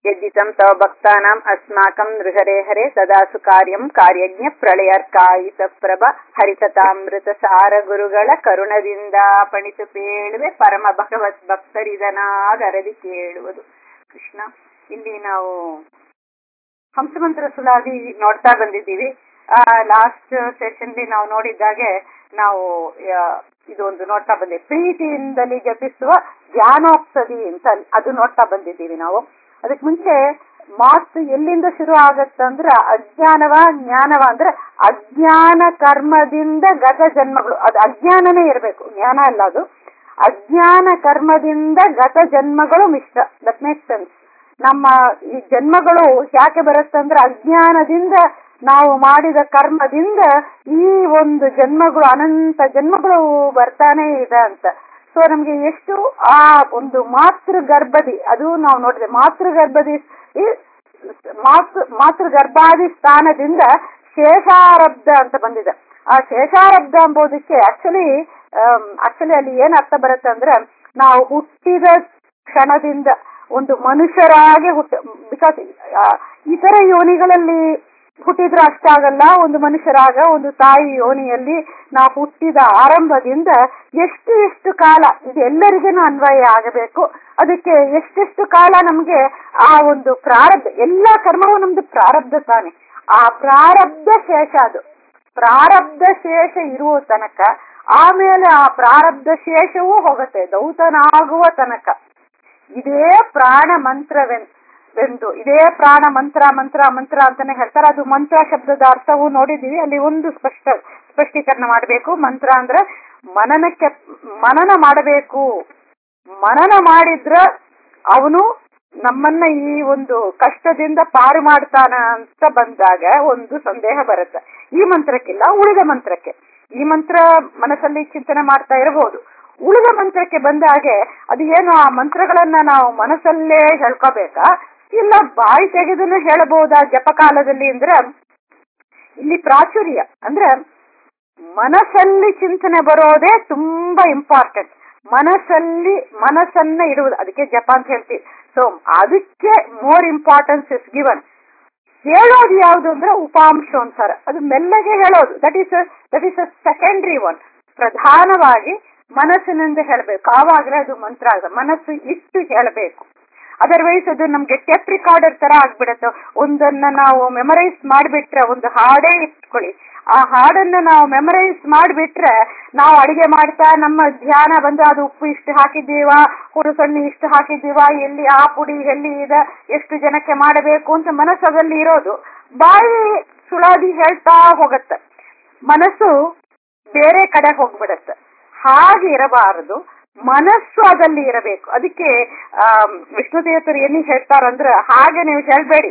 यद्दितं तव भक्तानाम् अस्माकं नृहरे हरे ಸದಾಸು ಕಾರ್ಯಂ ಕಾರ್ಯಜ್ಞ ಪ್ರಳಯರ್ಕಾಯಿತ ಪ್ರಭ ಹರಿಕಥಾಮೃತಸಾರ ಗುರುಗಳ ಕರುಣದಿಂದ ಪಣಿತು ಪೇಳುವೆ ಪರಮ ಭಗವತ್ ಭಕ್ತರಿದನಾಗರದಿ ಕೇಳುವುದು ಕೃಷ್ಣ ಇಲ್ಲಿ ನಾವು ಹಂಸಮಂತ್ರ ಸುಲಾದಿ ನೋಡ್ತಾ ಬಂದಿದ್ದೀವಿ ಲಾಸ್ಟ್ ಸೆಷನ್ಲಿ ನಾವು ನೋಡಿದ್ದಾಗೆ ನಾವು ಇದೊಂದು ನೋಡ್ತಾ ಬಂದೆ ಪ್ರೀತಿಯಿಂದಲೇ ಜಪಿಸುವ ಧ್ಯಾನೋಕ್ಸದಿ ಅಂತ ಅದು ನೋಡ್ತಾ ಬಂದಿದ್ದೀವಿ ನಾವು ಅದಕ್ಕೆ ಮುಂಚೆ ಮಾತು ಎಲ್ಲಿಂದ ಶುರು ಆಗತ್ತಂದ್ರ ಅಜ್ಞಾನವ ಜ್ಞಾನವ ಅಂದ್ರೆ ಅಜ್ಞಾನ ಕರ್ಮದಿಂದ ಗತ ಜನ್ಮಗಳು ಅದು ಅಜ್ಞಾನನೇ ಇರಬೇಕು ಜ್ಞಾನ ಅಲ್ಲ ಅದು ಅಜ್ಞಾನ ಕರ್ಮದಿಂದ ಗತ ಜನ್ಮಗಳು ಮಿಶ್ರ ದಟ್ ಮೇಕ್ ಸೆನ್ಸ್ ನಮ್ಮ ಈ ಜನ್ಮಗಳು ಯಾಕೆ ಬರುತ್ತಂದ್ರೆ ಅಜ್ಞಾನದಿಂದ ನಾವು ಮಾಡಿದ ಕರ್ಮದಿಂದ ಈ ಒಂದು ಜನ್ಮಗಳು ಅನಂತ ಜನ್ಮಗಳು ಬರ್ತಾನೆ ಇದೆ ಅಂತ ಸೊ ನಮ್ಗೆ ಎಷ್ಟು ಆ ಒಂದು ಮಾತೃ ಗರ್ಭದಿ ಅದು ನಾವು ನೋಡಿದೆ ಮಾತೃ ಗರ್ಭದಿ ಮಾತೃ ಮಾತೃ ಗರ್ಭಾದಿ ಸ್ಥಾನದಿಂದ ಶೇಷಾರಬ್ಧ ಅಂತ ಬಂದಿದೆ ಆ ಶೇಷಾರಬ್ಧ ಎಂಬುದಕ್ಕೆ ಆಕ್ಚುಲಿ ಆಕ್ಚುಲಿ ಅಲ್ಲಿ ಏನ್ ಅರ್ಥ ಬರುತ್ತೆ ಅಂದ್ರೆ ನಾವು ಹುಟ್ಟಿದ ಕ್ಷಣದಿಂದ ಒಂದು ಮನುಷ್ಯರಾಗಿ ಹುಟ್ಟ ಬಿಕಾಸ್ ಇತರ ಯೋನಿಗಳಲ್ಲಿ ಹುಟ್ಟಿದ್ರೆ ಅಷ್ಟಾಗಲ್ಲ ಒಂದು ಮನುಷ್ಯರಾಗ ಒಂದು ತಾಯಿ ಯೋನಿಯಲ್ಲಿ ನಾವು ಹುಟ್ಟಿದ ಆರಂಭದಿಂದ ಎಷ್ಟು ಎಷ್ಟು ಕಾಲ ಇದು ಎಲ್ಲರಿಗೇನು ಅನ್ವಯ ಆಗಬೇಕು ಅದಕ್ಕೆ ಎಷ್ಟೆಷ್ಟು ಕಾಲ ನಮ್ಗೆ ಆ ಒಂದು ಪ್ರಾರಬ್ಧ ಎಲ್ಲಾ ಕರ್ಮವೂ ನಮ್ದು ಪ್ರಾರಬ್ಧ ತಾನೆ ಆ ಪ್ರಾರಬ್ಧ ಶೇಷ ಅದು ಪ್ರಾರಬ್ಧ ಶೇಷ ಇರುವ ತನಕ ಆಮೇಲೆ ಆ ಪ್ರಾರಬ್ಧ ಶೇಷವೂ ಹೋಗುತ್ತೆ ದೌತನಾಗುವ ತನಕ ಇದೇ ಪ್ರಾಣ ಮಂತ್ರವೆನ್ ಎಂದು ಇದೇ ಪ್ರಾಣ ಮಂತ್ರ ಮಂತ್ರ ಮಂತ್ರ ಅಂತಾನೆ ಹೇಳ್ತಾರೆ ಅದು ಮಂತ್ರ ಶಬ್ದದ ಅರ್ಥವು ನೋಡಿದೀವಿ ಅಲ್ಲಿ ಒಂದು ಸ್ಪಷ್ಟ ಸ್ಪಷ್ಟೀಕರಣ ಮಾಡಬೇಕು ಮಂತ್ರ ಅಂದ್ರೆ ಮನನಕ್ಕೆ ಮನನ ಮಾಡಬೇಕು ಮನನ ಮಾಡಿದ್ರ ಅವನು ನಮ್ಮನ್ನ ಈ ಒಂದು ಕಷ್ಟದಿಂದ ಪಾರು ಮಾಡ್ತಾನ ಅಂತ ಬಂದಾಗ ಒಂದು ಸಂದೇಹ ಬರುತ್ತೆ ಈ ಮಂತ್ರಕ್ಕಿಲ್ಲ ಉಳಿದ ಮಂತ್ರಕ್ಕೆ ಈ ಮಂತ್ರ ಮನಸ್ಸಲ್ಲಿ ಚಿಂತನೆ ಮಾಡ್ತಾ ಇರಬಹುದು ಉಳಿದ ಮಂತ್ರಕ್ಕೆ ಬಂದಾಗೆ ಅದು ಏನು ಆ ಮಂತ್ರಗಳನ್ನ ನಾವು ಮನಸ್ಸಲ್ಲೇ ಹೇಳ್ಕೋಬೇಕಾ ಇಲ್ಲ ಬಾಯಿ ತೆಗೆದನ್ನು ಹೇಳಬಹುದಾ ಜಪಕಾಲದಲ್ಲಿ ಅಂದ್ರೆ ಇಲ್ಲಿ ಪ್ರಾಚುರ್ಯ ಅಂದ್ರೆ ಮನಸ್ಸಲ್ಲಿ ಚಿಂತನೆ ಬರೋದೇ ತುಂಬಾ ಇಂಪಾರ್ಟೆಂಟ್ ಮನಸ್ಸಲ್ಲಿ ಮನಸ್ಸನ್ನ ಇಡುವುದು ಅದಕ್ಕೆ ಜಪ ಅಂತ ಹೇಳ್ತೀವಿ ಸೊ ಅದಕ್ಕೆ ಮೋರ್ ಇಂಪಾರ್ಟೆನ್ಸ್ ಇಸ್ ಗಿವನ್ ಹೇಳೋದು ಯಾವುದು ಅಂದ್ರೆ ಉಪಾಂಶ ಅಂತಾರೆ ಅದು ಮೆಲ್ಲಗೆ ಹೇಳೋದು that is that is a secondary one ಪ್ರಧಾನವಾಗಿ ಮನಸ್ಸಿನಿಂದ ಹೇಳಬೇಕು ಆವಾಗಲೇ ಅದು ಮಂತ್ರ ಆಗ ಮನಸ್ಸು ಇಟ್ಟು ಹೇಳಬೇಕು ಅದರ್ವೈಸ್ ಅದು ನಮ್ಗೆ ಟೆಪ್ ರಿಕಾರ್ಡರ್ ತರ ಆಗ್ಬಿಡತ್ತೆ ಒಂದನ್ನ ನಾವು ಮೆಮರೈಸ್ ಮಾಡಿಬಿಟ್ರೆ ಒಂದು ಹಾಡೇ ಇಟ್ಕೊಳ್ಳಿ ಆ ಹಾಡನ್ನ ನಾವು ಮೆಮರೈಸ್ ಮಾಡಿಬಿಟ್ರೆ ನಾವು ಅಡಿಗೆ ಮಾಡ್ತಾ ನಮ್ಮ ಧ್ಯಾನ ಬಂದು ಅದು ಉಪ್ಪು ಇಷ್ಟು ಹಾಕಿದ್ದೀವ ಹುರುಸಣ್ಣಿ ಇಷ್ಟು ಹಾಕಿದ್ದೀವ ಎಲ್ಲಿ ಆ ಪುಡಿ ಎಲ್ಲಿ ಇದೆ ಎಷ್ಟು ಜನಕ್ಕೆ ಮಾಡಬೇಕು ಅಂತ ಮನಸ್ಸಲ್ಲಿ ಇರೋದು ಬಾಯಿ ಸುಳಾದಿ ಹೇಳ್ತಾ ಹೋಗತ್ತೆ ಮನಸ್ಸು ಬೇರೆ ಕಡೆ ಹೋಗ್ಬಿಡತ್ತೆ ಹಾಗೆ ಇರಬಾರದು ಮನಸ್ಸು ಅದಲ್ಲಿ ಇರಬೇಕು ಅದಕ್ಕೆ ಆ ವಿಷ್ಣುದೇವತರು ಏನಿ ಹೇಳ್ತಾರಂದ್ರೆ ಹಾಗೆ ನೀವು ಹೇಳ್ಬೇಡಿ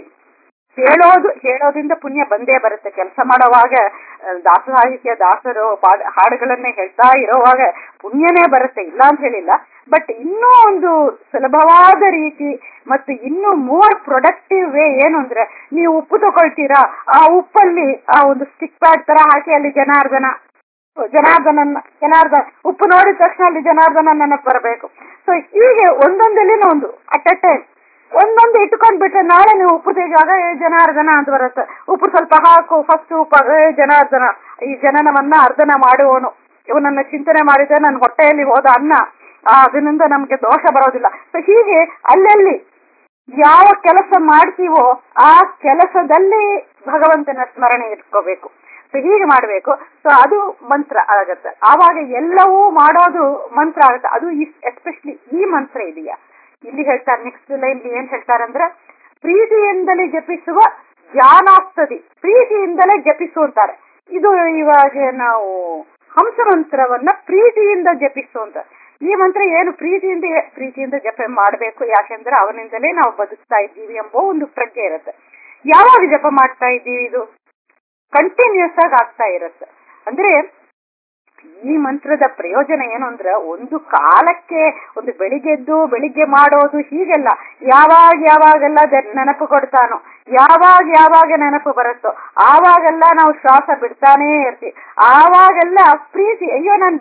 ಹೇಳೋದು ಹೇಳೋದ್ರಿಂದ ಪುಣ್ಯ ಬಂದೇ ಬರುತ್ತೆ ಕೆಲಸ ಮಾಡುವಾಗ ದಾಸ ಸಾಹಿತ್ಯ ದಾಸರು ಹಾಡುಗಳನ್ನೇ ಹೇಳ್ತಾ ಇರೋವಾಗ ಪುಣ್ಯನೇ ಬರುತ್ತೆ ಇಲ್ಲ ಅಂತ ಹೇಳಿಲ್ಲ ಬಟ್ ಇನ್ನೂ ಒಂದು ಸುಲಭವಾದ ರೀತಿ ಮತ್ತು ಇನ್ನೂ ಮೋರ್ ಪ್ರೊಡಕ್ಟಿವ್ ವೇ ಏನು ಅಂದ್ರೆ ನೀವು ಉಪ್ಪು ತಗೊಳ್ತೀರಾ ಆ ಉಪ್ಪಲ್ಲಿ ಆ ಒಂದು ಸ್ಟಿಕ್ ಪ್ಯಾಡ್ ತರ ಹಾಕಿ ಅಲ್ಲಿ ಜನಾರ್ದನ ಜನಾರ್ದನನ್ನ ಜನಾರ್ದನ ಉಪ್ಪು ನೋಡಿದ ತಕ್ಷಣ ಅಲ್ಲಿ ಜನಾರ್ದನ ನೆನಪು ಬರಬೇಕು ಸೊ ಹೀಗೆ ಒಂದೊಂದಲ್ಲಿನ ಒಂದು ಅಟ್ ಎ ಟೈಮ್ ಒಂದೊಂದು ಇಟ್ಕೊಂಡ್ಬಿಟ್ರೆ ನಾಳೆ ನೀವು ಉಪ್ಪು ತೆಗೆಯುವಾಗ ಏ ಜನಾರ್ದನ ಅಂತ ಬರುತ್ತೆ ಉಪ್ಪು ಸ್ವಲ್ಪ ಹಾಕು ಫಸ್ಟ್ ಉಪ್ಪು ಏ ಜನಾರ್ದನ ಈ ಜನನವನ್ನ ಅರ್ಧನ ಮಾಡುವವನು ಇವನನ್ನ ಚಿಂತನೆ ಮಾಡಿದ್ರೆ ನನ್ನ ಹೊಟ್ಟೆಯಲ್ಲಿ ಹೋದ ಅನ್ನ ಅದರಿಂದ ನಮ್ಗೆ ದೋಷ ಬರೋದಿಲ್ಲ ಸೊ ಹೀಗೆ ಅಲ್ಲಲ್ಲಿ ಯಾವ ಕೆಲಸ ಮಾಡ್ತೀವೋ ಆ ಕೆಲಸದಲ್ಲಿ ಭಗವಂತನ ಸ್ಮರಣೆ ಇಟ್ಕೋಬೇಕು ಸೊ ಹೀಗೆ ಮಾಡಬೇಕು ಸೊ ಅದು ಮಂತ್ರ ಆಗತ್ತೆ ಆವಾಗ ಎಲ್ಲವೂ ಮಾಡೋದು ಮಂತ್ರ ಆಗುತ್ತೆ ಅದು ಎಸ್ಪೆಷಲಿ ಈ ಮಂತ್ರ ಇದೆಯಾ ಇಲ್ಲಿ ಹೇಳ್ತಾರೆ ನೆಕ್ಸ್ಟ್ ಲೈನ್ ಏನ್ ಹೇಳ್ತಾರಂದ್ರೆ ಪ್ರೀತಿಯಿಂದಲೇ ಜಪಿಸುವ ಧ್ಯಾನಾಗ್ತದೆ ಪ್ರೀತಿಯಿಂದಲೇ ಜಪಿಸು ಅಂತಾರೆ ಇದು ಇವಾಗ ನಾವು ಹಂಸ ಮಂತ್ರವನ್ನ ಪ್ರೀತಿಯಿಂದ ಜಪಿಸು ಅಂತ ಈ ಮಂತ್ರ ಏನು ಪ್ರೀತಿಯಿಂದ ಪ್ರೀತಿಯಿಂದ ಜಪ ಮಾಡಬೇಕು ಯಾಕೆಂದ್ರೆ ಅವನಿಂದಲೇ ನಾವು ಬದುಕ್ತಾ ಇದ್ದೀವಿ ಎಂಬ ಒಂದು ಪ್ರಜ್ಞೆ ಇರುತ್ತೆ ಯಾವಾಗ ಜಪ ಮಾಡ್ತಾ ಇದ್ದೀವಿ ಇದು ಕಂಟಿನ್ಯೂಸ್ ಆಗಿ ಆಗ್ತಾ ಇರುತ್ತೆ ಅಂದ್ರೆ ಈ ಮಂತ್ರದ ಪ್ರಯೋಜನ ಏನು ಅಂದ್ರೆ ಒಂದು ಕಾಲಕ್ಕೆ ಒಂದು ಬೆಳಿಗ್ಗೆದ್ದು ಬೆಳಿಗ್ಗೆ ಮಾಡೋದು ಹೀಗೆಲ್ಲ ಯಾವಾಗ ಯಾವಾಗೆಲ್ಲ ನೆನಪು ಕೊಡ್ತಾನೋ ಯಾವಾಗ ಯಾವಾಗ ನೆನಪು ಬರುತ್ತೋ ಆವಾಗೆಲ್ಲ ನಾವು ಶ್ವಾಸ ಬಿಡ್ತಾನೇ ಇರ್ತೀವಿ ಆವಾಗೆಲ್ಲ ಪ್ರೀತಿ ಅಯ್ಯೋ ನಾನು